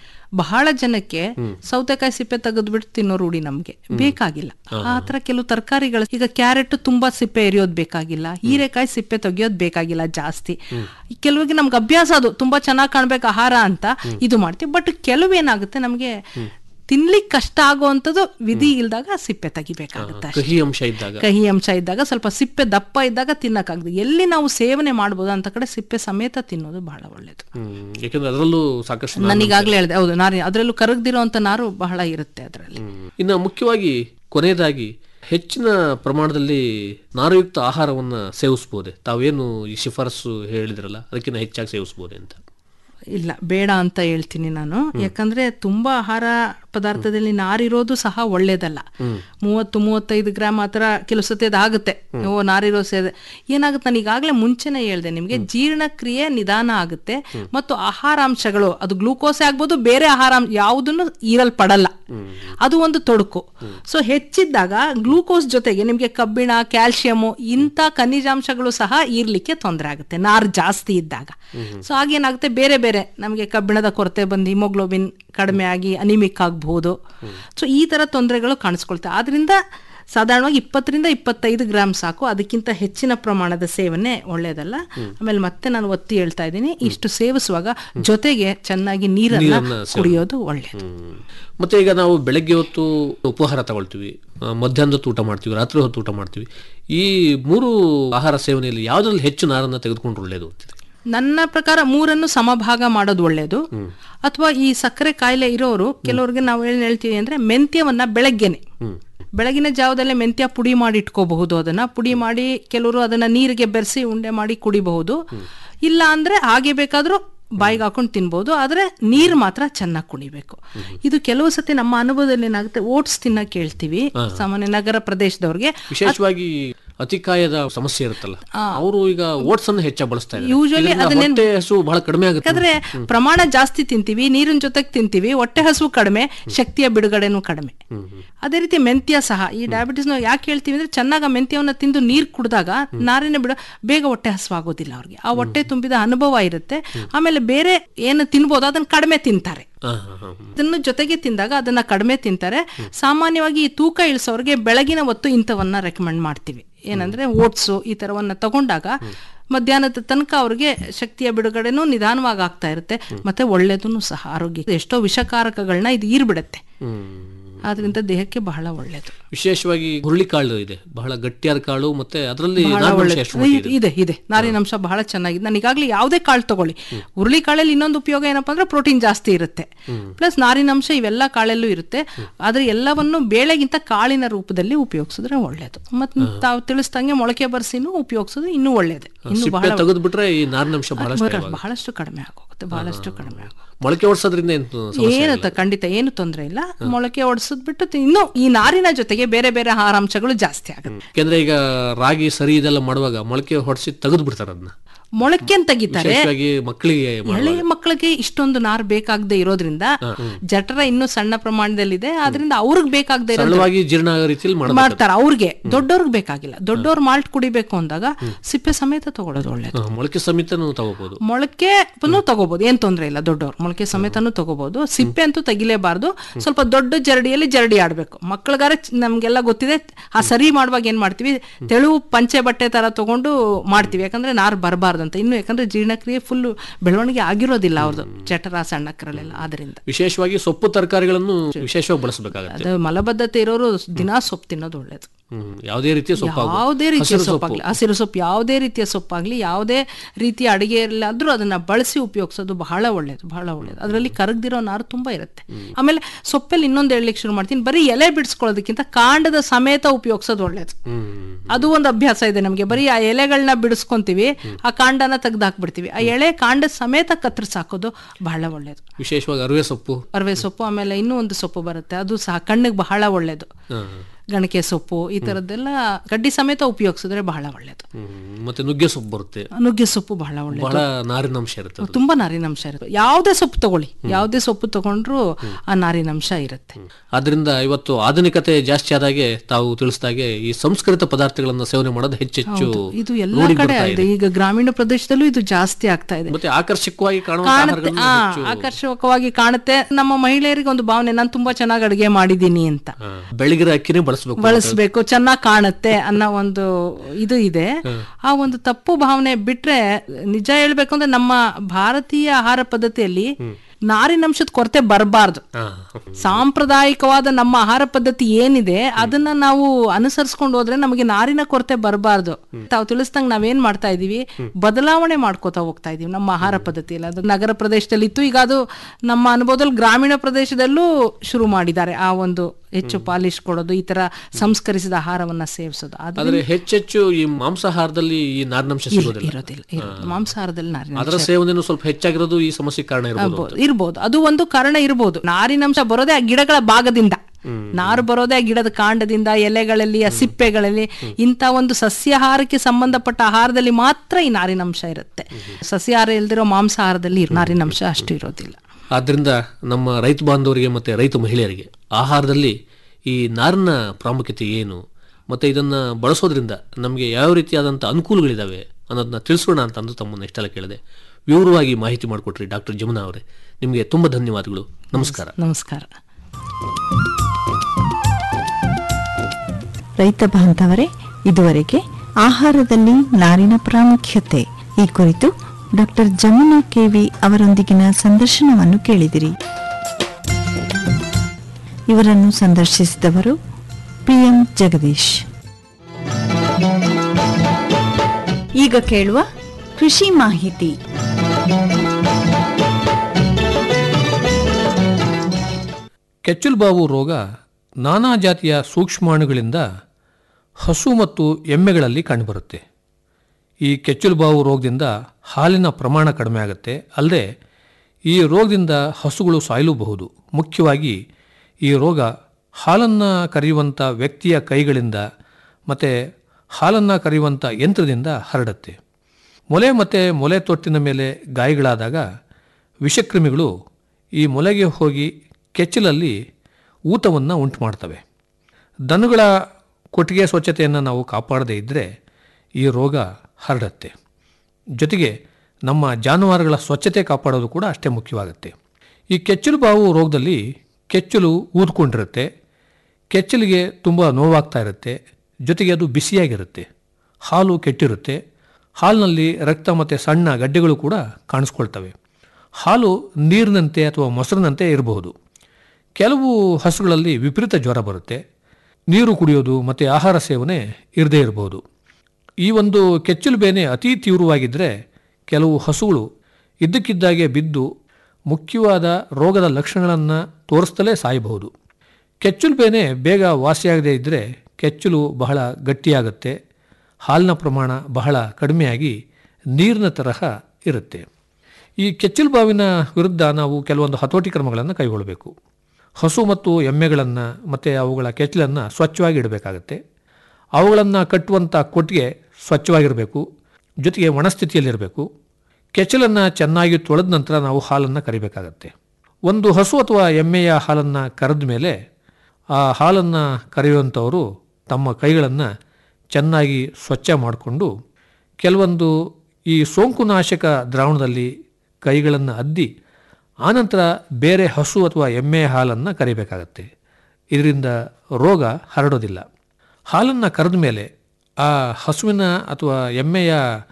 ಬಹಳ ಜನಕ್ಕೆ ಸೌತೆಕಾಯಿ ಸಿಪ್ಪೆ ತೆಗೆದ್ಬಿಟ್ಟು ತಿನ್ನೋ ರೂಢಿ ನಮ್ಗೆ ಬೇಕಾಗಿಲ್ಲ ಆ ತರ ಕೆಲವು ತರಕಾರಿಗಳು ಈಗ ಕ್ಯಾರೆಟ್ ತುಂಬಾ ಸಿಪ್ಪೆ ಎರಿಯೋದ್ ಬೇಕಾಗಿಲ್ಲ ಹೀರೆಕಾಯಿ ಸಿಪ್ಪೆ ತೆಗಿಯೋದ್ ಬೇಕಾಗಿಲ್ಲ ಜಾಸ್ತಿ ಕೆಲವಿಗೆ ನಮ್ಗೆ ಅಭ್ಯಾಸ ಅದು ತುಂಬಾ ಚೆನ್ನಾಗಿ ಕಾಣ್ಬೇಕು ಆಹಾರ ಅಂತ ಇದು ಮಾಡ್ತೀವಿ ಬಟ್ ಕೆಲವೇನಾಗುತ್ತೆ ನಮ್ಗೆ ತಿನ್ಲಿಕ್ಕೆ ಕಷ್ಟ ಆಗುವಂಥದ್ದು ವಿಧಿ ಇಲ್ದಾಗ ಸಿಪ್ಪೆ ತೆಗಿಬೇಕಾಗುತ್ತೆ ಅಷ್ಟೇ. ಕಹಿ ಅಂಶ ಇದ್ದಾಗ ಕಹಿ ಅಂಶ ಇದ್ದಾಗ ಸ್ವಲ್ಪ ಸಿಪ್ಪೆ ದಪ್ಪ ಇದ್ದಾಗ ತಿನ್ನಕ್ಕಾಗದು ಎಲ್ಲಿ ನಾವು ಸೇವನೆ ಮಾಡ್ಬೋದು ಅಂತ ಕಡೆ ಸಿಪ್ಪೆ ಸಮೇತ ತಿನ್ನೋದು ಬಹಳ ಒಳ್ಳೇದು ಹ್ಮ್. ಯಾಕಂದ್ರೆ ಅದರಲ್ಲೂ ಸಾಕಷ್ಟು ನಾರಿನ ನಾನು ಈಗಾಗಲೇ ಹೇಳಿದೆ ಹೌದು ನಾರು ಅದರಲ್ಲೂ ಕರಗ್ದಿರೋಂಥ ನಾರು ಬಹಳ ಇರುತ್ತೆ ಅದರಲ್ಲಿ ಅಂಶ. ಇನ್ನು ಮುಖ್ಯವಾಗಿ ಕೊನೆಯದಾಗಿ ಹೆಚ್ಚಿನ ಪ್ರಮಾಣದಲ್ಲಿ ನಾರುಯುಕ್ತ ಆಹಾರವನ್ನ ಸೇವಿಸಬಹುದೇ ತಾವೇನು ಈ ಶಿಫಾರಸು ಹೇಳಿದ್ರಲ್ಲ ಅದಕ್ಕಿಂತ ಹೆಚ್ಚಾಗಿ ಸೇವಿಸಬಹುದೇ ಅಂತ ಇಲ್ಲ ಬೇಡ ಅಂತ ಹೇಳ್ತೀನಿ ನಾನು ಯಾಕಂದ್ರೆ ತುಂಬಾ ಆಹಾರ ಪದಾರ್ಥದಲ್ಲಿ ನಾರಿರೋದು ಸಹ ಒಳ್ಳೇದಲ್ಲ ಮೂವತ್ತು ಮೂವತ್ತೈದು ಗ್ರಾಮ್ ಆತರ ಕೆಲವು ಸತಿ ಅದಾಗುತ್ತೆ ಓ ನಾರಿರೋ ಸೇದೆ ಏನಾಗುತ್ತೆ ನಾನು ಈಗಾಗಲೇ ಮುಂಚೆನೆ ಹೇಳ್ದೆ ನಿಮ್ಗೆ ಜೀರ್ಣಕ್ರಿಯೆ ನಿಧಾನ ಆಗುತ್ತೆ ಮತ್ತು ಆಹಾರಾಂಶಗಳು ಅದು ಗ್ಲೂಕೋಸೆ ಆಗ್ಬೋದು ಬೇರೆ ಆಹಾರ ಯಾವುದನ್ನು ಈರಲ್ಪಡಲ್ಲ ಅದು ಒಂದು ತೊಡಕು ಸೊ ಹೆಚ್ಚಿದ್ದಾಗ ಗ್ಲೂಕೋಸ್ ಜೊತೆಗೆ ನಿಮ್ಗೆ ಕಬ್ಬಿಣ ಕ್ಯಾಲ್ಸಿಯಮು ಇಂಥ ಖನಿಜಾಂಶಗಳು ಸಹ ಇರ್ಲಿಕ್ಕೆ ತೊಂದರೆ ಆಗುತ್ತೆ ನಾರು ಜಾಸ್ತಿ ಇದ್ದಾಗ ಸೊ ಆಗೇನಾಗುತ್ತೆ ಬೇರೆ ಬೇರೆ ನಮಗೆ ಕಬ್ಬಿಣದ ಕೊರತೆ ಬಂದು ಹಿಮೋಗ್ಲೋಬಿನ್ ಕಡಿಮೆ ಆಗಿ ಅನಿಮಿಕ್ ಆಗಬಹುದು ಸೊ ಈ ತರ ತೊಂದರೆಗಳು ಕಾಣಿಸ್ಕೊಳ್ತವೆ ಆದ್ರಿಂದ ಸಾಧಾರಣವಾಗಿ ಇಪ್ಪತ್ತರಿಂದ ಇಪ್ಪತ್ತೈದು ಗ್ರಾಮ್ ಸಾಕು ಅದಕ್ಕಿಂತ ಹೆಚ್ಚಿನ ಪ್ರಮಾಣದ ಸೇವನೆ ಒಳ್ಳೇದಲ್ಲ ಆಮೇಲೆ ಮತ್ತೆ ನಾನು ಒತ್ತಿ ಹೇಳ್ತಾ ಇದ್ದೀನಿ ಇಷ್ಟು ಸೇವಿಸುವಾಗ ಜೊತೆಗೆ ಚೆನ್ನಾಗಿ ನೀರನ್ನ ನೀರನ್ನ ಸೇವನೆ. ಕುಡಿಯೋದು ಒಳ್ಳೇದು ಹ್ಮ್. ಮತ್ತೆ ಈಗ ನಾವು ಬೆಳಗ್ಗೆ ಹೊತ್ತು ಉಪಹಾರ ತಗೊಳ್ತೀವಿ ಆ, ಮಧ್ಯಾಹ್ನದ ಹೊತ್ತು ಊಟ ಮಾಡ್ತೀವಿ ರಾತ್ರಿ ಹೊತ್ತು ಊಟ ಮಾಡ್ತೀವಿ ಈ ಮೂರು ಆಹಾರ ಸೇವನೆಯಲ್ಲಿ ಯಾವ್ದ್ರಲ್ಲಿ ಹೆಚ್ಚು ನಾರನ್ನ ತೆಗೆದುಕೊಂಡು ಒಳ್ಳೇದು ಅಂತಿದೆ ನನ್ನ ಪ್ರಕಾರ ಮೂರನ್ನು ಸಮಭಾಗ ಮಾಡೋದು ಒಳ್ಳೇದು ಅಥವಾ ಈ ಸಕ್ಕರೆ ಕಾಯಿಲೆ ಇರೋರು ಕೆಲವ್ರಿಗೆ ನಾವು ಏನ್ ಹೇಳ್ತೀವಿ ಅಂದ್ರೆ ಮೆಂತ್ಯವನ್ನ ಬೆಳಗ್ಗೆನೆ ಬೆಳಗಿನ ಜಾವದಲ್ಲೇ ಮೆಂತ್ಯ ಪುಡಿ ಮಾಡಿ ಇಟ್ಕೋಬಹುದು ಅದನ್ನ ಪುಡಿ ಮಾಡಿ ಕೆಲವರು ಅದನ್ನ ನೀರಿಗೆ ಬೆರೆಸಿ ಉಂಡೆ ಮಾಡಿ ಕುಡಿಬಹುದು ಇಲ್ಲ ಅಂದ್ರೆ ಹಾಗೆ ಬೇಕಾದ್ರೂ ಬಾಯಿಗೆ ಹಾಕೊಂಡು ತಿನ್ಬೋದು ಆದ್ರೆ ನೀರು ಮಾತ್ರ ಚೆನ್ನಾಗಿ ಕುಡಿಬೇಕು ಇದು ಕೆಲವು ಸತಿ ನಮ್ಮ ಅನುಭವದಲ್ಲಿ ಏನಾಗುತ್ತೆ ಓಟ್ಸ್ ತಿನ್ನಕ್ ಹೇಳ್ತೀವಿ ಸಾಮಾನ್ಯ ನಗರ ಪ್ರದೇಶದವ್ರಿಗೆ ವಿಶೇಷವಾಗಿ ಅತಿಕಾಯದ ಸಮಸ್ಯೆ ಇರುತ್ತಲ್ಲ ಅವರು ಈಗ ಓಟ್ಸ್ ಅನ್ನು ಹೆಚ್ಚಾಗಿ ಬಳಸ್ತಾ ಇದ್ದಾರೆ Usually ಇದರಿಂದ ಅದನ್ನೇನ್- ಹೊಟ್ಟೆ ಹಸು ಬಹಳ ಕಡಿಮೆ ಆಗುತ್ತೆ ಯಾಕಂದ್ರೆ ಪ್ರಮಾಣ ಜಾಸ್ತಿ ತಿಂತೀವಿ ನೀರಿನ ಜೊತೆಗೆ ತಿಂತೀವಿ ಹೊಟ್ಟೆ ಹಸು ಕಡಿಮೆ ಶಕ್ತಿಯ ಬಿಡುಗಡೆನೂ ಕಡಿಮೆ ಅದೇ ರೀತಿ ಮೆಂತ್ಯ ಸಹ ಈ ಡಯಾಬಿಟಿಸ್ ಯಾಕೆ ಹೇಳ್ತೀವಿ ಅಂದ್ರೆ ಚೆನ್ನಾಗಿ ಮೆಂತ್ಯವನ್ನ ತಿಂದು ನೀರು ಕುಡಿದಾಗ ನಾರಿನ ಬಿಡ ಬೇಗ ಹೊಟ್ಟೆ ಹಸುವಾಗೋದಿಲ್ಲ ಅವ್ರಿಗೆ ಆ ಹೊಟ್ಟೆ ತುಂಬಿದ ಅನುಭವ ಇರುತ್ತೆ ಆಮೇಲೆ ಬೇರೆ ಏನು ತಿನ್ಬೋದು ಅದನ್ನ ಕಡಿಮೆ ತಿಂತಾರೆ ಹಾ, ಹಾ, ಹಾ. ಅದನ್ನು ಜೊತೆಗೆ ತಿಂದಾಗ ಅದನ್ನ ಕಡಿಮೆ ತಿಂತಾರೆ ಸಾಮಾನ್ಯವಾಗಿ ಈ ತೂಕ ಇಳಿಸೋರಿಗೆ ಬೆಳಗಿನ ಹೊತ್ತು ಇಂಥವನ್ನ ರೆಕಮೆಂಡ್ ಮಾಡ್ತೀವಿ ಏನಂದ್ರೆ ಓಟ್ಸು ಈ ತರವನ್ನ ತಗೊಂಡಾಗ ಮಧ್ಯಾಹ್ನದ ತನಕ ಅವ್ರಿಗೆ ಶಕ್ತಿಯ ಬಿಡುಗಡೆನೂ ನಿಧಾನವಾಗಿ ಆಗ್ತಾ ಇರುತ್ತೆ ಮತ್ತೆ ಒಳ್ಳೇದೂ ಸಹ ಆರೋಗ್ಯ ಎಷ್ಟೋ ವಿಷಕಾರಕಗಳನ್ನ ಇದು ಈರ್ಬಿಡುತ್ತೆ ಆದ್ರಿಂದ ದೇಹಕ್ಕೆ ಬಹಳ ಒಳ್ಳೇದು ವಿಶೇಷವಾಗಿ ಹುರುಳಿಕಾಳು ಇದೆ ಬಹಳ ಗಟ್ಟಿಯಾದ ಕಾಳು ಮತ್ತೆ ಅದರಲ್ಲಿ ಬಹಳ ನಾರಿನಾಂಶ ಒಳ್ಳೇದು. ಎಷ್ಟು ಮಟ್ಟಿಗೆ ಇದೆ? ಇದೆ ಇದೆ ನಾರಿನಾಂಶ ಬಹಳ ಚೆನ್ನಾಗಿದೆ ನಾನು ಈಗಾಗಲೇ ಯಾವುದೇ ಕಾಳು ತಗೊಳ್ಳಿ ಹುರುಳಿ ಕಾಳಲ್ಲಿ ಇನ್ನೊಂದು ಉಪಯೋಗ ಏನಪ್ಪಾ ಅಂದ್ರೆ ಪ್ರೋಟೀನ್ ಜಾಸ್ತಿ ಇರುತ್ತೆ ಪ್ಲಸ್ ನಾರಿನಾಂಶ ಇವೆಲ್ಲ ಕಾಳಲ್ಲೂ ಇರುತ್ತೆ ಆದ್ರೆ ಎಲ್ಲವನ್ನು ಬೇಳೆಗಿಂತ ಕಾಳಿನ ರೂಪದಲ್ಲಿ ಉಪಯೋಗಿಸಿದ್ರೆ ಒಳ್ಳೇದು ಮತ್ತೆ ತಾವು ತಿಳಿಸ್ದಂಗೆ ಮೊಳಕೆ ಬರ್ಸಿನೂ ಉಪಯೋಗಿಸೋದು ಇನ್ನೂ ಒಳ್ಳೇದು ಇನ್ನು ಸಿಪ್ಪೆ ಬಹಳ ತೆಗೆದ್ಬಿಟ್ರೆ ಈ ನಾರಿನಾಂಶ ಬಹಳಷ್ಟು ಬರ- ಇವಾಗ. ಬಹಳಷ್ಟು ಕಡಿಮೆ ಆಗೋಗುತ್ತೆ ಬಹಳಷ್ಟು ಕಡಿಮೆ ಆಗೋಗುತ್ತೆ ಮೊಳಕೆ ಓಡಿಸೋದ್ರಿಂದ ಏನು ಸಮಸ್ಯೆ ಏನು ಇಲ್ಲ. ತ- ಖಂಡಿತ ಏನು ತೊಂದರೆ ಇಲ್ಲ ಮೊಳಕೆ ಒಡಿಸೋದ್ ಬಿಟ್ಟು ತಿ- ಇನ್ನು ಈ ನಾರಿನ ಜೊತೆಗೆ ಬೇರೆ ಬೇರೆ ಆಹಾರಾಂಶಗಳು ಜಾಸ್ತಿ ಆಗುತ್ತೆ ಯಾಕೆಂದ್ರೆ ಈಗ ರಾಗಿ ಸರಿ ಇದೆಲ್ಲ ಮಾಡುವಾಗ ಮೊಳಕೆ ಹೊಡಿಸಿ ತೆಗೆದು ಬಿಡ್ತಾರೆ ಅದನ್ನ ಮೊಳಕೆನ್ ತೆಗಿತಾರೆ ವಿಶೇಷವಾಗಿ ಮಕ್ಕಳಿಗೆ ಎಳೆ ಮಕ್ಕಳಿಗೆ ಇಷ್ಟೊಂದು ನಾರ್ ಬೇಕಾಗದೆ ಇರೋದ್ರಿಂದ ಜಠರ ಇನ್ನೂ ಸಣ್ಣ ಪ್ರಮಾಣದಲ್ಲಿದೆ ಆದ್ರಿಂದ ಅವ್ರಿಗೆ ಬೇಕಾಗದೆ ಇರೋ ಸರಳವಾಗಿ ಜೀರ್ಣ ಆಗೋ ರೀತಿಯಲ್ಲಿ ಮಾಡ್ತಾರೆ ಮಾಡ್ತಾರೆ ಅವ್ರಿಗೆ ದೊಡ್ಡವ್ರಿಗೆ ಬೇಕಾಗಿಲ್ಲ ದೊಡ್ಡವ್ರು ಮಾಲ್ಟ್ ಕುಡಿಬೇಕು ಅಂದಾಗ ಸಿಪ್ಪೆ ಸಮೇತ ತಗೊಳ್ಳೋದು ಒಳ್ಳೇದು ಹಾ, ಮೊಳಕೆ ಸಮೇತನೂ ತಗೋಬಹುದು ಮೊಳಕೆ ತಗೋಬಹುದು ಏನ್ ತೊಂದ್ರೆ ಇಲ್ಲ ದೊಡ್ಡವ್ರು ಮೊಳಕೆ ಸಮೇತನೂ ತಗೋಬಹುದು ಸಿಪ್ಪೆ ಅಂತೂ ತೆಗಿಲೇಬಾರ್ದು ಸ್ವಲ್ಪ ದೊಡ್ಡ ಜರಡಿಯಲ್ಲಿ ಜರಡಿ ಆಡ್ಬೇಕು ಮಕ್ಕಳಿಗಾರ ನಮ್ಗೆಲ್ಲ ಗೊತ್ತಿದೆ ಆ ಸರಿ ಮಾಡುವಾಗ ಏನ್ ಮಾಡ್ತೀವಿ ತೆಳು ಪಂಚೆ ಬಟ್ಟೆ ತರ ತಗೊಂಡು ಮಾಡ್ತೀವಿ ಯಾಕಂದ್ರೆ ನಾರ್ ಬರಬಾರ್ದು ಅಂತ ಇನ್ನು ಯಾಕಂದ್ರೆ ಜೀರ್ಣಕ್ರಿಯೆ ಫುಲ್ ಬೆಳವಣಿಗೆ ಆಗಿರೋದಿಲ್ಲ ಅವ್ರದ್ದು ಜಠರ ಸಣ್ಣಕ್ಕರಲ್ಲೆಲ್ಲ ಆದ್ರಿಂದ ವಿಶೇಷವಾಗಿ ಸೊಪ್ಪು ತರಕಾರಿಗಳನ್ನು ವಿಶೇಷವಾಗಿ ಬಳಸಬೇಕಾಗತ್ತೆ ಅದು ಮಲಬದ್ಧತೆ ಇರೋರು ದಿನಾ ಸೊಪ್ಪು ತಿನ್ನೋದು ಒಳ್ಳೇದು ಹ್ಮ್ ಯಾವುದೇ ರೀತಿಯ ಸೊಪ್ಪು ಯಾವುದೇ ರೀತಿಯ ಸೊಪ್ಪಾಗ್ಲಿ ಹಸಿರು ಸೊಪ್ಪು ಯಾವುದೇ ರೀತಿಯ ಸೊಪ್ಪಾಗ್ಲಿ ಯಾವುದೇ ರೀತಿಯ ಅಡಿಗೆಯಲ್ಲಾದ್ರೂ ಅದನ್ನ ಬಳಸಿ ಉಪಯೋಗಿಸೋದು ಬಹಳ ಒಳ್ಳೇದು ಬಹಳ ಒಳ್ಳೇದು ಅದರಲ್ಲಿ ಕರಗ್ದಿರೋ ನಾರು ತುಂಬಾ ಇರುತ್ತೆ ಆಮೇಲೆ ಸೊಪ್ಪಲ್ಲಿ ಇನ್ನೊಂದು ಹೇಳಲಿಕ್ಕೆ ಶುರು ಮಾಡ್ತೀನಿ ಬರೀ ಎಲೆ ಬಿಡಿಸ್ಕೊಳ್ಳೋದಕ್ಕಿಂತ ಕಾಂಡದ ಸಮೇತ ಉಪಯೋಗಿಸೋದು ಒಳ್ಳೇದು ಅದು ಒಂದು ಅಭ್ಯಾಸ ಇದೆ ನಮಗೆ ಬರೀ ಆ ಎಲೆಗಳನ್ನ ಬಿಡಿಸ್ಕೊಂತೀವಿ ಆ ಕಾಂಡನ ತೆಗ್ದು ಹಾಕ್ಬಿಡ್ತೀವಿ ಆ ಎಳೆ ಕಾಂಡ ಸಮೇತ ಕತ್ತರಿಸಿ ಹಾಕೋದು ಬಹಳ ಒಳ್ಳೇದು ವಿಶೇಷವಾಗಿ ಅರಿವೆ ಸೊಪ್ಪು ಅರವೆ ಸೊಪ್ಪು ಆಮೇಲೆ ಇನ್ನೂ ಒಂದು ಸೊಪ್ಪು ಬರುತ್ತೆ ಅದು ಸಹ ಕಣ್ಣಿಗೆ ಬಹಳ ಒಳ್ಳೇದು ಹಾ. ಗಣಕೆ ಸೊಪ್ಪು ಈ ತರದ್ದೆಲ್ಲ ಗಡ್ಡಿ ಸಮೇತ ಉಪಯೋಗಿಸಿದ್ರೆ ಬಹಳ ಒಳ್ಳೇದು ಹ್ಮ್. ಮತ್ತೆ ನುಗ್ಗೆ ಸೊಪ್ಪು ಬರುತ್ತೆ ನುಗ್ಗೆ ಸೊಪ್ಪು ಬಹಳ ಒಳ್ಳೇದು ಬಹಳ ನಾರಿನಾಂಶ ಇರುತ್ತೆ ಅದು. ತುಂಬಾ ನಾರಿನಂಶ ಇರುತ್ತೆ ಯಾವುದೇ ಸೊಪ್ಪು ತಗೊಳ್ಳಿ ಯಾವುದೇ ಸೊಪ್ಪು ತಗೊಂಡ್ರು ಆ ನಾರಿನಂಶ ಇರುತ್ತೆ ಆದ್ರಿಂದ ಇವತ್ತು ಆಧುನಿಕತೆ ಜಾಸ್ತಿ ಆದಾಗೆ ತಾವು ತಿಳಿಸಿದಾಗೆ ಈ ಸಂಸ್ಕೃತ ಪದಾರ್ಥಗಳನ್ನ ಸೇವನೆ ಮಾಡೋದು ಹೆಚ್ಚೆಚ್ಚು ಇದು ಎಲ್ಲ ರೂಢಿ ಕಡೆ ಬರ್ತಾ ಇದೆ ಇದೆ. ಈಗ ಗ್ರಾಮೀಣ ಪ್ರದೇಶದಲ್ಲೂ ಇದು ಜಾಸ್ತಿ ಆಗ್ತಾ ಇದೆ ಮತ್ತೆ ಆಕರ್ಷಕವಾಗಿ ಕಾಣುವ ಕಾಣುತ್ತೆ ಆ, ಆಕರ್ಷಕವಾಗಿ ಕಾಣುತ್ತೆ ನಮ್ಮ ಮಹಿಳೆಯರಿಗೆ ಒಂದು ಭಾವನೆ ನಾನು ತುಂಬಾ ಚೆನ್ನಾಗಿ ಅಡುಗೆ ಮಾಡಿದ್ದೀನಿ ಅಂತ ಬೆಳಗಿನ ಅಕ್ಕಿನೇ ಬಳಸಬೇಕು ಬಳಸ್ಬೇಕು ಚೆನ್ನಾಗಿ ಕಾಣುತ್ತೆ ಅನ್ನೋ ಒಂದು ಇದು ಇದೆ ಆ ಒಂದು ತಪ್ಪು ಭಾವನೆ ಬಿಟ್ರೆ ನಿಜ ಹೇಳ್ಬೇಕು ಅಂದ್ರೆ ನಮ್ಮ ಭಾರತೀಯ ಆಹಾರ ಪದ್ಧತಿಯಲ್ಲಿ ನಾರಿನಂಶದ ಕೊರತೆ ಬರಬಾರ್ದು ಸಾಂಪ್ರದಾಯಿಕವಾದ ನಮ್ಮ ಆಹಾರ ಪದ್ಧತಿ ಏನಿದೆ ಅದನ್ನ ನಾವು ಅನುಸರಿಸ್ಕೊಂಡು ಹೋದ್ರೆ ನಮಗೆ ನಾರಿನ ಕೊರತೆ ಬರಬಾರ್ದು ತಾವು ತಿಳಿಸ್ದಂಗ್ ನಾವೇನ್ ಮಾಡ್ತಾ ಇದೀವಿ ಬದಲಾವಣೆ ಮಾಡ್ಕೋತಾ ಹೋಗ್ತಾ ಇದೀವಿ ನಮ್ಮ ಆಹಾರ ಪದ್ಧತಿಯಲ್ಲಿ ಅದು ನಗರ ಪ್ರದೇಶದಲ್ಲಿ ಇತ್ತು ಈಗ ಅದು ನಮ್ಮ ಅನುಭವದಲ್ಲಿ ಗ್ರಾಮೀಣ ಪ್ರದೇಶದಲ್ಲೂ ಶುರು ಮಾಡಿದ್ದಾರೆ ಆ ಒಂದು ಹೆಚ್ಚು ಪಾಲಿಶ್ ಕೊಡೋದು ಈ ತರ ಸಂಸ್ಕರಿಸಿದ ಆಹಾರವನ್ನ ಸೇವಿಸೋದು ಅದು ಆದ್ರೆ ಹೆಚ್ಚೆಚ್ಚು ಈ ಮಾಂಸಾಹಾರದಲ್ಲಿ ಈ ನಾರಿನಾಂಶ ಸಿಗೋದಿಲ್ಲ ಇರೋದಿಲ್ಲ ಇರೋದಿಲ್ಲ. ಮಾಂಸಾಹಾರದಲ್ಲಿ ನಾರಿನ ಅದರ ಸೇವನೆನೂ ಸ್ವಲ್ಪ ಹೆಚ್ಚಾಗಿರೋದು ಈ ಸಮಸ್ಯೆ ಕಾರಣ ಇರಬಹುದು ಇರ್ಬೋದು ಇರ್ಬೋದು ಅದು ಒಂದು ಕಾರಣ ಇರ್ಬೋದು ನಾರಿನಂಶ ಬರೋದೇ ಆ ಗಿಡಗಳ ಭಾಗದಿಂದ ನಾರು ಬರೋದೇ ಆ ಗಿಡದ ಕಾಂಡದಿಂದ ಎಲೆಗಳಲ್ಲಿ ಆ ಸಿಪ್ಪೆಗಳಲ್ಲಿ ಇಂಥ ಒಂದು ಸಸ್ಯಾಹಾರಕ್ಕೆ ಸಂಬಂಧಪಟ್ಟ ಆಹಾರದಲ್ಲಿ ಮಾತ್ರ ಈ ನಾರಿನಂಶ ಇರುತ್ತೆ ಸಸ್ಯಾಹಾರ ಇಲ್ದಿರೋ ಮಾಂಸಾಹಾರದಲ್ಲಿ ನಾರಿನಂಶ ಅಷ್ಟು ಇರೋದಿಲ್ಲ ಆದ್ರಿಂದ ನಮ್ಮ ರೈತ ಬಾಂಧವರಿಗೆ ಮತ್ತೆ ರೈತ ಮಹಿಳೆಯರಿಗೆ ಆಹಾರದಲ್ಲಿ ಈ ನಾರಿನ ಪ್ರಾಮುಖ್ಯತೆ ಏನು ಮತ್ತೆ ಇದನ್ನ ಬಳಸೋದ್ರಿಂದ ನಮಗೆ ಯಾವ ರೀತಿಯಾದಂಥ ಅನುಕೂಲಗಳಿದಾವೆ ಅನ್ನೋದನ್ನ ತಿಳಿಸೋಣ ಅಂತ ಅಂದು ತಮ್ಮನ್ನು ಇಷ್ಟೆಲ್ಲ ಕೇಳಿದೆ ವಿವರವಾಗಿ ಮಾಹಿತಿ ಮಾಡಿಕೊಟ್ರಿ ಡಾಕ್ಟರ್ ಜಮುನಾ ಅವರೇ ನಿಮಗೆ ತುಂಬ ಧನ್ಯವಾದಗಳು ನಮಸ್ಕಾರ ನಮಸ್ಕಾರ ರೈತ ಬಾಂಧವರೇ ಇದುವರೆಗೆ ಆಹಾರದಲ್ಲಿ ನಾರಿನ ಪ್ರಾಮುಖ್ಯತೆ ಈ ಕುರಿತು ಡಾಕ್ಟರ್ ಜಮುನಾ ಕೆವಿ ಅವರೊಂದಿಗಿನ ಸಂದರ್ಶನವನ್ನು ಕೇಳಿದಿರಿ ಇವರನ್ನು ಸಂದರ್ಶಿಸಿದವರು ಪಿಎಂ ಜಗದೀಶ್ ಈಗ ಕೇಳುವ ಕೃಷಿ ಮಾಹಿತಿ ಕೆಚ್ಚಲುಬಾವು ರೋಗ ನಾನಾ ಜಾತಿಯ ಸೂಕ್ಷ್ಮಾಣುಗಳಿಂದ ಹಸು ಮತ್ತು ಎಮ್ಮೆಗಳಲ್ಲಿ ಕಂಡುಬರುತ್ತೆ ಈ ಕೆಚ್ಚಲುಬಾವು ರೋಗದಿಂದ ಹಾಲಿನ ಪ್ರಮಾಣ ಕಡಿಮೆ ಆಗುತ್ತೆ ಅಲ್ಲದೆ ಈ ರೋಗದಿಂದ ಹಸುಗಳು ಸಾಯಲೂಬಹುದು ಮುಖ್ಯವಾಗಿ ಈ ರೋಗ ಹಾಲನ್ನು ಕರೆಯುವಂಥ ವ್ಯಕ್ತಿಯ ಕೈಗಳಿಂದ ಮತ್ತು ಹಾಲನ್ನು ಕರೆಯುವಂಥ ಯಂತ್ರದಿಂದ ಹರಡುತ್ತೆ ಮೊಲೆ ಮತ್ತು ಮೊಲೆ ತೊಟ್ಟಿನ ಮೇಲೆ ಗಾಯಗಳಾದಾಗ ವಿಷಕ್ರಿಮಿಗಳು ಈ ಮೊಲೆಗೆ ಹೋಗಿ ಕೆಚ್ಚಲಲ್ಲಿ ಊತವನ್ನು ಉಂಟು ಮಾಡ್ತವೆ ದನಗಳ ಕೊಟ್ಟಿಗೆ ಸ್ವಚ್ಛತೆಯನ್ನು ನಾವು ಕಾಪಾಡದೇ ಇದ್ದರೆ ಈ ರೋಗ ಹರಡುತ್ತೆ ಜೊತೆಗೆ ನಮ್ಮ ಜಾನುವಾರುಗಳ ಸ್ವಚ್ಛತೆ ಕಾಪಾಡೋದು ಕೂಡ ಅಷ್ಟೇ ಮುಖ್ಯವಾಗುತ್ತೆ ಈ ಕೆಚ್ಚಲು ಬಾವು ರೋಗದಲ್ಲಿ ಕೆಚ್ಚಲು ಊದ್ಕೊಂಡಿರುತ್ತೆ ಕೆಚ್ಚಲಿಗೆ ತುಂಬ ನೋವಾಗ್ತಾ ಇರುತ್ತೆ ಜೊತೆಗೆ ಅದು ಬಿಸಿಯಾಗಿರುತ್ತೆ ಹಾಲು ಕೆಟ್ಟಿರುತ್ತೆ ಹಾಲಿನಲ್ಲಿ ರಕ್ತ ಮತ್ತು ಸಣ್ಣ ಗಡ್ಡೆಗಳು ಕೂಡ ಕಾಣಿಸ್ಕೊಳ್ತವೆ ಹಾಲು ನೀರಿನಂತೆ ಅಥವಾ ಮೊಸರಿನಂತೆ ಇರಬಹುದು ಕೆಲವು ಹಸುಗಳಲ್ಲಿ ವಿಪರೀತ ಜ್ವರ ಬರುತ್ತೆ ನೀರು ಕುಡಿಯೋದು ಮತ್ತು ಆಹಾರ ಸೇವನೆ ಇರದೇ ಇರಬಹುದು ಈ ಒಂದು ಕೆಚ್ಚಲು ಬೇನೆ ಅತೀ ತೀವ್ರವಾಗಿದ್ದರೆ ಕೆಲವು ಹಸುಗಳು ಇದ್ದಕ್ಕಿದ್ದಾಗೆ ಬಿದ್ದು ಮುಖ್ಯವಾದ ರೋಗದ ಲಕ್ಷಣಗಳನ್ನು ತೋರಿಸ್ತಲೇ ಸಾಯಬಹುದು ಕೆಚ್ಚಲು ಬೇನೆ ಬೇಗ ವಾಸಿಯಾಗದೇ ಇದ್ದರೆ ಕೆಚ್ಚಲು ಬಹಳ ಗಟ್ಟಿಯಾಗುತ್ತೆ ಹಾಲಿನ ಪ್ರಮಾಣ ಬಹಳ ಕಡಿಮೆಯಾಗಿ ನೀರಿನ ತರಹ ಇರುತ್ತೆ ಈ ಕೆಚ್ಚಲು ಬಾವಿನ ವಿರುದ್ಧ ನಾವು ಕೆಲವೊಂದು ಹತೋಟಿ ಕ್ರಮಗಳನ್ನು ಕೈಗೊಳ್ಳಬೇಕು ಹಸು ಮತ್ತು ಎಮ್ಮೆಗಳನ್ನು ಮತ್ತು ಅವುಗಳ ಕೆಚ್ಚಲನ್ನು ಸ್ವಚ್ಛವಾಗಿ ಇಡಬೇಕಾಗತ್ತೆ ಅವುಗಳನ್ನು ಕಟ್ಟುವಂಥ ಕೊಟ್ಟಿಗೆ ಸ್ವಚ್ಛವಾಗಿರಬೇಕು ಜೊತೆಗೆ ಒಣಸ್ಥಿತಿಯಲ್ಲಿರಬೇಕು ಕೆಚ್ಚಲನ್ನು ಚೆನ್ನಾಗಿ ತೊಳೆದ ನಂತರ ನಾವು ಹಾಲನ್ನು ಕರಿಬೇಕಾಗತ್ತೆ ಒಂದು ಹಸು ಅಥವಾ ಎಮ್ಮೆಯ ಹಾಲನ್ನು ಕರೆದ ಮೇಲೆ ಆ ಹಾಲನ್ನು ಕರೆಯುವಂಥವರು ತಮ್ಮ ಕೈಗಳನ್ನು ಚೆನ್ನಾಗಿ ಸ್ವಚ್ಛ ಮಾಡಿಕೊಂಡು ಕೆಲವೊಂದು ಈ ಸೋಂಕುನಾಶಕ ದ್ರಾವಣದಲ್ಲಿ ಕೈಗಳನ್ನು ಅದ್ದಿ ಆನಂತರ ಬೇರೆ ಹಸು ಅಥವಾ ಎಮ್ಮೆಯ ಹಾಲನ್ನು ಕರಿಬೇಕಾಗತ್ತೆ ಇದರಿಂದ ರೋಗ ಹರಡೋದಿಲ್ಲ ಹಾಲನ್ನು ಕರೆದ ಮೇಲೆ ಆ ಹಸುವಿನ ಅಥವಾ ಎಮ್ಮೆಯ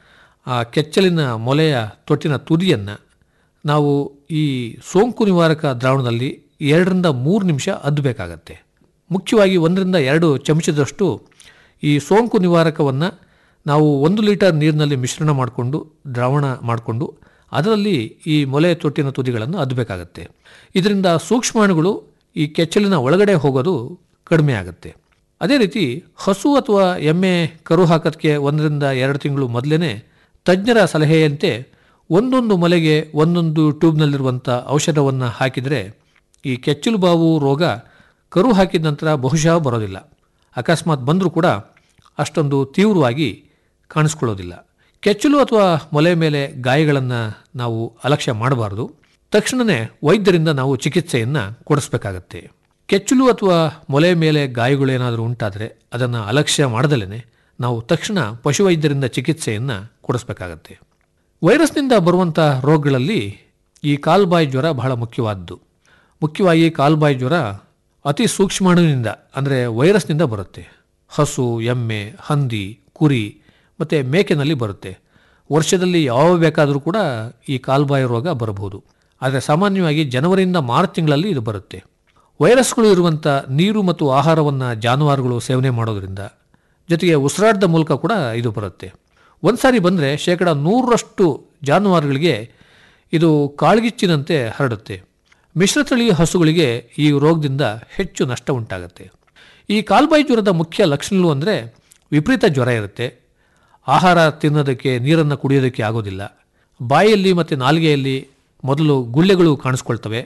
ಆ ಕೆಚ್ಚಲಿನ ಮೊಲೆಯ ತೊಟ್ಟಿನ ತುದಿಯನ್ನು ನಾವು ಈ ಸೋಂಕು ನಿವಾರಕ ದ್ರಾವಣದಲ್ಲಿ ಎರಡರಿಂದ ಮೂರು ನಿಮಿಷ ಅದ್ದಬೇಕಾಗತ್ತೆ ಮುಖ್ಯವಾಗಿ ಒಂದರಿಂದ ಎರಡು ಚಮಚದಷ್ಟು ಈ ಸೋಂಕು ನಿವಾರಕವನ್ನು ನಾವು ಒಂದು ಲೀಟರ್ ನೀರಿನಲ್ಲಿ ಮಿಶ್ರಣ ಮಾಡಿಕೊಂಡು ದ್ರಾವಣ ಮಾಡಿಕೊಂಡು ಅದರಲ್ಲಿ ಈ ಮೊಲೆ ತೊಟ್ಟಿನ ತುದಿಗಳನ್ನು ಅದ್ದಬೇಕಾಗತ್ತೆ ಇದರಿಂದ ಸೂಕ್ಷ್ಮಾಣುಗಳು ಈ ಕೆಚ್ಚಲಿನ ಒಳಗಡೆ ಹೋಗೋದು ಕಡಿಮೆ ಆಗುತ್ತೆ ಅದೇ ರೀತಿ ಹಸು ಅಥವಾ ಎಮ್ಮೆ ಕರು ಹಾಕೋದಕ್ಕೆ ಒಂದರಿಂದ ಎರಡು ತಿಂಗಳು ಮೊದಲೇ ತಜ್ಞರ ಸಲಹೆಯಂತೆ ಒಂದೊಂದು ಮೊಲೆಗೆ ಒಂದೊಂದು ಟ್ಯೂಬ್ನಲ್ಲಿರುವಂಥ ಔಷಧವನ್ನು ಹಾಕಿದರೆ ಈ ಕೆಚ್ಚಲು ಬಾವು ರೋಗ ಕರು ಹಾಕಿದ ನಂತರ ಬಹುಶಃ ಬರೋದಿಲ್ಲ ಅಕಸ್ಮಾತ್ ಬಂದರೂ ಕೂಡ ಅಷ್ಟೊಂದು ತೀವ್ರವಾಗಿ ಕಾಣಿಸ್ಕೊಳ್ಳೋದಿಲ್ಲ ಕೆಚ್ಚಲು ಅಥವಾ ಮೊಲೆ ಮೇಲೆ ಗಾಯಗಳನ್ನು ನಾವು ಅಲಕ್ಷ್ಯ ಮಾಡಬಾರ್ದು ತಕ್ಷಣವೇ ವೈದ್ಯರಿಂದ ನಾವು ಚಿಕಿತ್ಸೆಯನ್ನು ಕೊಡಿಸ್ಬೇಕಾಗತ್ತೆ ಕೆಚ್ಚಲು ಅಥವಾ ಮೊಲೆ ಮೇಲೆ ಗಾಯಗಳೇನಾದರೂ ಉಂಟಾದರೆ ಅದನ್ನು ಅಲಕ್ಷ್ಯ ಮಾಡದಲೇ ನಾವು ತಕ್ಷಣ ಪಶುವೈದ್ಯರಿಂದ ಚಿಕಿತ್ಸೆಯನ್ನು ಕೊಡಿಸ್ಬೇಕಾಗತ್ತೆ ವೈರಸ್ನಿಂದ ಬರುವಂಥ ರೋಗಗಳಲ್ಲಿ ಈ ಕಾಲ್ಬಾಯಿ ಜ್ವರ ಬಹಳ ಮುಖ್ಯವಾದ್ದು ಮುಖ್ಯವಾಗಿ ಕಾಲ್ಬಾಯಿ ಜ್ವರ ಅತಿ ಸೂಕ್ಷ್ಮಾಣುವಿನಿಂದ ಅಂದರೆ ವೈರಸ್ನಿಂದ ಬರುತ್ತೆ ಹಸು ಎಮ್ಮೆ ಹಂದಿ ಕುರಿ ಮತ್ತು ಮೇಕೆನಲ್ಲಿ ಬರುತ್ತೆ ವರ್ಷದಲ್ಲಿ ಯಾವ ಬೇಕಾದರೂ ಕೂಡ ಈ ಕಾಲ್ಬಾಯಿ ರೋಗ ಬರಬಹುದು ಆದರೆ ಸಾಮಾನ್ಯವಾಗಿ ಜನವರಿಯಿಂದ ಮಾರ್ಚ್ ತಿಂಗಳಲ್ಲಿ ಇದು ಬರುತ್ತೆ ವೈರಸ್ಗಳು ಇರುವಂಥ ನೀರು ಮತ್ತು ಆಹಾರವನ್ನು ಜಾನುವಾರುಗಳು ಸೇವನೆ ಮಾಡೋದರಿಂದ ಜೊತೆಗೆ ಉಸಿರಾಟದ ಮೂಲಕ ಕೂಡ ಇದು ಬರುತ್ತೆ ಒಂದು ಸಾರಿ ಬಂದರೆ ಶೇಕಡ ನೂರರಷ್ಟು ಜಾನುವಾರುಗಳಿಗೆ ಇದು ಕಾಳ್ಗಿಚ್ಚಿನಂತೆ ಹರಡುತ್ತೆ ಮಿಶ್ರತಳಿ ಹಸುಗಳಿಗೆ ಈ ರೋಗದಿಂದ ಹೆಚ್ಚು ನಷ್ಟ ಉಂಟಾಗುತ್ತೆ ಈ ಕಾಲ್ಬಾಯಿ ಜ್ವರದ ಮುಖ್ಯ ಲಕ್ಷಣಗಳು ಅಂದರೆ ವಿಪರೀತ ಜ್ವರ ಇರುತ್ತೆ ಆಹಾರ ತಿನ್ನೋದಕ್ಕೆ ನೀರನ್ನು ಕುಡಿಯೋದಕ್ಕೆ ಆಗೋದಿಲ್ಲ ಬಾಯಲ್ಲಿ ಮತ್ತು ನಾಲಿಗೆಯಲ್ಲಿ ಮೊದಲು ಗುಳ್ಳೆಗಳು ಕಾಣಿಸ್ಕೊಳ್ತವೆ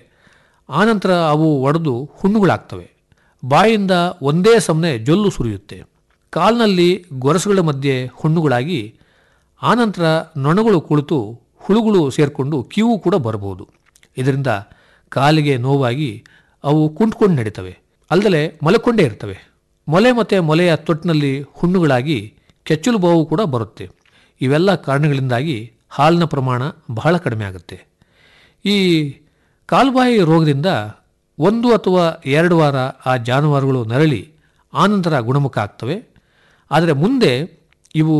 ಆನಂತರ ಅವು ಒಡೆದು ಹುಣ್ಣುಗಳಾಗ್ತವೆ ಬಾಯಿಂದ ಒಂದೇ ಸಮನೆ ಜೊಲ್ಲು ಸುರಿಯುತ್ತೆ ಕಾಲಿನಲ್ಲಿ ಗೊರಸುಗಳ ಮಧ್ಯೆ ಹುಣ್ಣುಗಳಾಗಿ ಆನಂತರ ನೊಣಗಳು ಕುಳಿತು ಹುಳುಗಳು ಸೇರಿಕೊಂಡು ಕಿವು ಕೂಡ ಬರಬಹುದು ಇದರಿಂದ ಕಾಲಿಗೆ ನೋವಾಗಿ ಅವು ಕುಂಟ್ಕೊಂಡು ನಡೀತವೆ ಅಲ್ಲದೆ ಮಲಕೊಂಡೇ ಇರ್ತವೆ ಮೊಲೆ ಮತ್ತು ಮೊಲೆಯ ತೊಟ್ಟಿನಲ್ಲಿ ಹುಣ್ಣುಗಳಾಗಿ ಕೆಚ್ಚಲು ಬಾವು ಕೂಡ ಬರುತ್ತೆ ಇವೆಲ್ಲ ಕಾರಣಗಳಿಂದಾಗಿ ಹಾಲಿನ ಪ್ರಮಾಣ ಬಹಳ ಕಡಿಮೆ ಆಗುತ್ತೆ ಈ ಕಾಲ್ಬಾಯಿ ರೋಗದಿಂದ ಒಂದು ಅಥವಾ ಎರಡು ವಾರ ಆ ಜಾನುವಾರುಗಳು ನರಳಿ ಆನಂತರ ಗುಣಮುಖ ಆಗ್ತವೆ ಆದರೆ ಮುಂದೆ ಇವು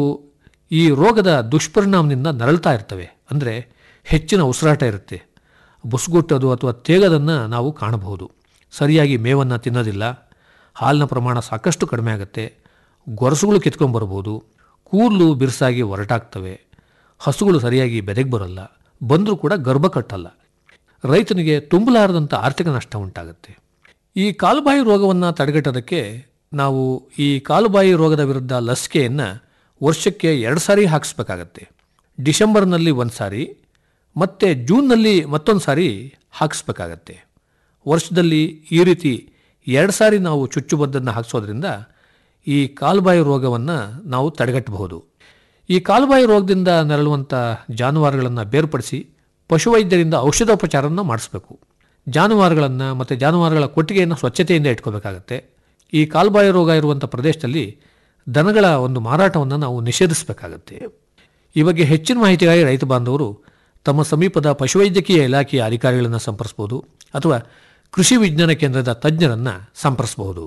ಈ ರೋಗದ ದುಷ್ಪರಿಣಾಮದಿಂದ ನರಳ್ತಾ ಇರ್ತವೆ ಅಂದರೆ ಹೆಚ್ಚಿನ ಉಸಿರಾಟ ಇರುತ್ತೆ ಬುಸ್ಗುಟ್ಟೋದು ಅಥವಾ ತೇಗದನ್ನು ನಾವು ಕಾಣಬಹುದು ಸರಿಯಾಗಿ ಮೇವನ್ನು ತಿನ್ನೋದಿಲ್ಲ ಹಾಲಿನ ಪ್ರಮಾಣ ಸಾಕಷ್ಟು ಕಡಿಮೆ ಆಗುತ್ತೆ ಗೊರಸುಗಳು ಕಿತ್ಕೊಂಡ್ಬರ್ಬೋದು ಕೂದಲು ಬಿರುಸಾಗಿ ಹೊರಟಾಗ್ತವೆ ಹಸುಗಳು ಸರಿಯಾಗಿ ಬೆದೆಗೆ ಬರೋಲ್ಲ ಬಂದರೂ ಕೂಡ ಗರ್ಭ ಕಟ್ಟಲ್ಲ ರೈತನಿಗೆ ತುಂಬಲಾರದಂಥ ಆರ್ಥಿಕ ನಷ್ಟ ಉಂಟಾಗುತ್ತೆ ಈ ಕಾಲುಬಾಯಿ ರೋಗವನ್ನು ತಡೆಗಟ್ಟೋದಕ್ಕೆ ನಾವು ಈ ಕಾಲುಬಾಯಿ ರೋಗದ ವಿರುದ್ಧ ಲಸಿಕೆಯನ್ನು ವರ್ಷಕ್ಕೆ ಎರಡು ಸಾರಿ ಹಾಕಿಸ್ಬೇಕಾಗತ್ತೆ ಡಿಸೆಂಬರ್ನಲ್ಲಿ ಒಂದು ಸಾರಿ ಮತ್ತು ಜೂನ್ನಲ್ಲಿ ಮತ್ತೊಂದು ಸಾರಿ ಹಾಕಿಸ್ಬೇಕಾಗತ್ತೆ ವರ್ಷದಲ್ಲಿ ಈ ರೀತಿ ಎರಡು ಸಾರಿ ನಾವು ಚುಚ್ಚುಬದ್ದನ್ನು ಹಾಕಿಸೋದ್ರಿಂದ ಈ ಕಾಲುಬಾಯಿ ರೋಗವನ್ನು ನಾವು ತಡೆಗಟ್ಟಬಹುದು ಈ ಕಾಲುಬಾಯಿ ರೋಗದಿಂದ ನರಳುವಂಥ ಜಾನುವಾರುಗಳನ್ನು ಬೇರ್ಪಡಿಸಿ ಪಶುವೈದ್ಯರಿಂದ ಔಷಧೋಪಚಾರವನ್ನು ಮಾಡಿಸ್ಬೇಕು ಜಾನುವಾರುಗಳನ್ನು ಮತ್ತು ಜಾನುವಾರುಗಳ ಕೊಟ್ಟಿಗೆಯನ್ನು ಸ್ವಚ್ಛತೆಯಿಂದ ಇಟ್ಕೋಬೇಕಾಗತ್ತೆ ಈ ಕಾಲುಬಾಯಿ ರೋಗ ಇರುವಂಥ ಪ್ರದೇಶದಲ್ಲಿ ದನಗಳ ಒಂದು ಮಾರಾಟವನ್ನು ನಾವು ನಿಷೇಧಿಸಬೇಕಾಗತ್ತೆ ಈ ಬಗ್ಗೆ ಹೆಚ್ಚಿನ ಮಾಹಿತಿಗಾಗಿ ರೈತ ಬಾಂಧವರು ತಮ್ಮ ಸಮೀಪದ ಪಶುವೈದ್ಯಕೀಯ ಇಲಾಖೆಯ ಅಧಿಕಾರಿಗಳನ್ನು ಸಂಪರ್ಸ್ಬೋದು ಅಥವಾ ಕೃಷಿ ವಿಜ್ಞಾನ ಕೇಂದ್ರದ ತಜ್ಞರನ್ನು ಸಂಪರ್ಸ್ಬಹುದು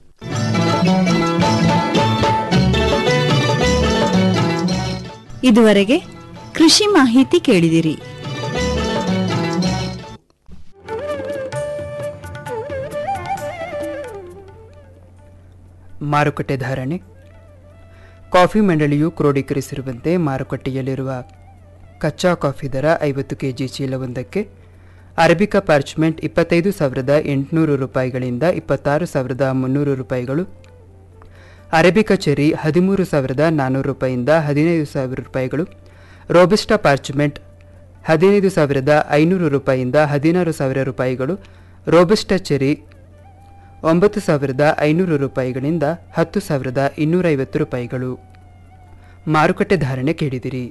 ಇದುವರೆಗೆ ಕೃಷಿ ಮಾಹಿತಿ ಕೇಳಿದಿರಿ ಮಾರುಕಟ್ಟೆ ಧಾರಣೆ ಕಾಫಿ ಮಂಡಳಿಯು ಕ್ರೋಢೀಕರಿಸಿರುವಂತೆ ಮಾರುಕಟ್ಟೆಯಲ್ಲಿರುವ ಕಚ್ಚಾ ಕಾಫಿ ದರ ಐವತ್ತು ಕೆಜಿ ಚೀಲವೊಂದಕ್ಕೆ ಅರಬಿಕಾ ಪಾರ್ಚ್ಮೆಂಟ್ ಇಪ್ಪತ್ತೈದು ಸಾವಿರದ ಎಂಟುನೂರು ರೂಪಾಯಿಗಳಿಂದ ಇಪ್ಪತ್ತಾರು ಸಾವಿರದ ಮುನ್ನೂರು ರೂಪಾಯಿಗಳು ಅರೇಬಿಕಾ ಚೆರಿ ಹದಿಮೂರು ಸಾವಿರದ ನಾನ್ನೂರು ರೂಪಾಯಿಯಿಂದ ಹದಿನೈದು ಸಾವಿರ ರೂಪಾಯಿಗಳು ರೋಬಿಸ್ಟಾ ಪಾರ್ಚ್ಮೆಂಟ್ ಹದಿನೈದು ಸಾವಿರದ ಐನೂರು ರೂಪಾಯಿಯಿಂದ ಹದಿನಾರು ಸಾವಿರ ರೂಪಾಯಿಗಳು ರೋಬಿಸ್ಟಾ ಚೆರಿ ಒಂಬತ್ತು ಸಾವಿರದ ಐನೂರು ರೂಪಾಯಿಗಳಿಂದ ಹತ್ತು ಸಾವಿರದ ಇನ್ನೂರೈವತ್ತು ರೂಪಾಯಿಗಳು ಮಾರುಕಟ್ಟೆ ಧಾರಣೆ ಕೇಳಿದಿರಿ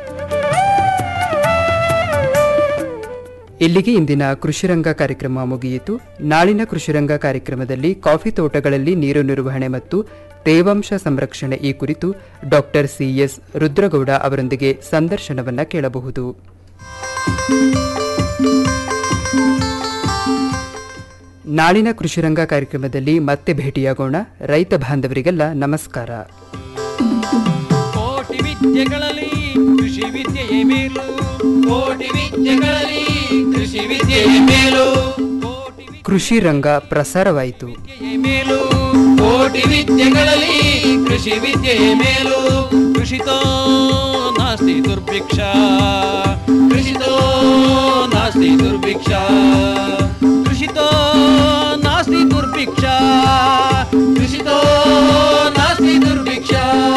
ಇಲ್ಲಿಗೆ ಇಂದಿನ ಕೃಷಿರಂಗ ಕಾರ್ಯಕ್ರಮ ಮುಗಿಯಿತು ನಾಳಿನ ಕೃಷಿರಂಗ ಕಾರ್ಯಕ್ರಮದಲ್ಲಿ ಕಾಫಿ ತೋಟಗಳಲ್ಲಿ ನೀರು ನಿರ್ವಹಣೆ ಮತ್ತು ತೇವಾಂಶ ಸಂರಕ್ಷಣೆ ಈ ಕುರಿತು ಡಾಕ್ಟರ್ ಸಿಎಸ್ ರುದ್ರಗೌಡ ಅವರೊಂದಿಗೆ ಸಂದರ್ಶನವನ್ನ ಕೇಳಬಹುದು ನಾಳಿನ ಕೃಷಿರಂಗ ಕಾರ್ಯಕ್ರಮದಲ್ಲಿ ಮತ್ತೆ ಭೇಟಿಯಾಗೋಣ ರೈತ ಬಾಂಧವರಿಗೆಲ್ಲ ನಮಸ್ಕಾರ ಕೋಟಿ ವಿದ್ಯೆಗಳಲ್ಲಿ ಕೃಷಿ ವಿದ್ಯೆಯೇ ಮೇಲು ಕೋಟಿ ವಿದ್ಯೆಗಳಲ್ಲಿ ಕೃಷಿ ವಿದ್ಯೆಯೇ ಮೇಲು ಕೃಷಿ ರಂಗ ಪ್ರಸಾರವಾಯಿತು ವಿದ್ಯೆಯೇ ಮೇಲು ಕೋಟಿ ವಿದ್ಯೆಗಳಲ್ಲಿ ಕೃಷಿ ವಿದ್ಯೆಯೇ ಮೇಲು ಕೃಷಿತೋ ನಾಸ್ತಿ ದುರ್ಭಿಕ್ಷ ಕೃಷಿತೋ ನಾಸ್ತಿ ದುರ್ಭಿಕ್ಷ ಕೃಷಿತೋ ನಾಸ್ತಿ ದುರ್ಭಿಕ್ಷ ಕೃಷಿತೋ ನಾಸ್ತಿ ದುರ್ಭಿಕ್ಷ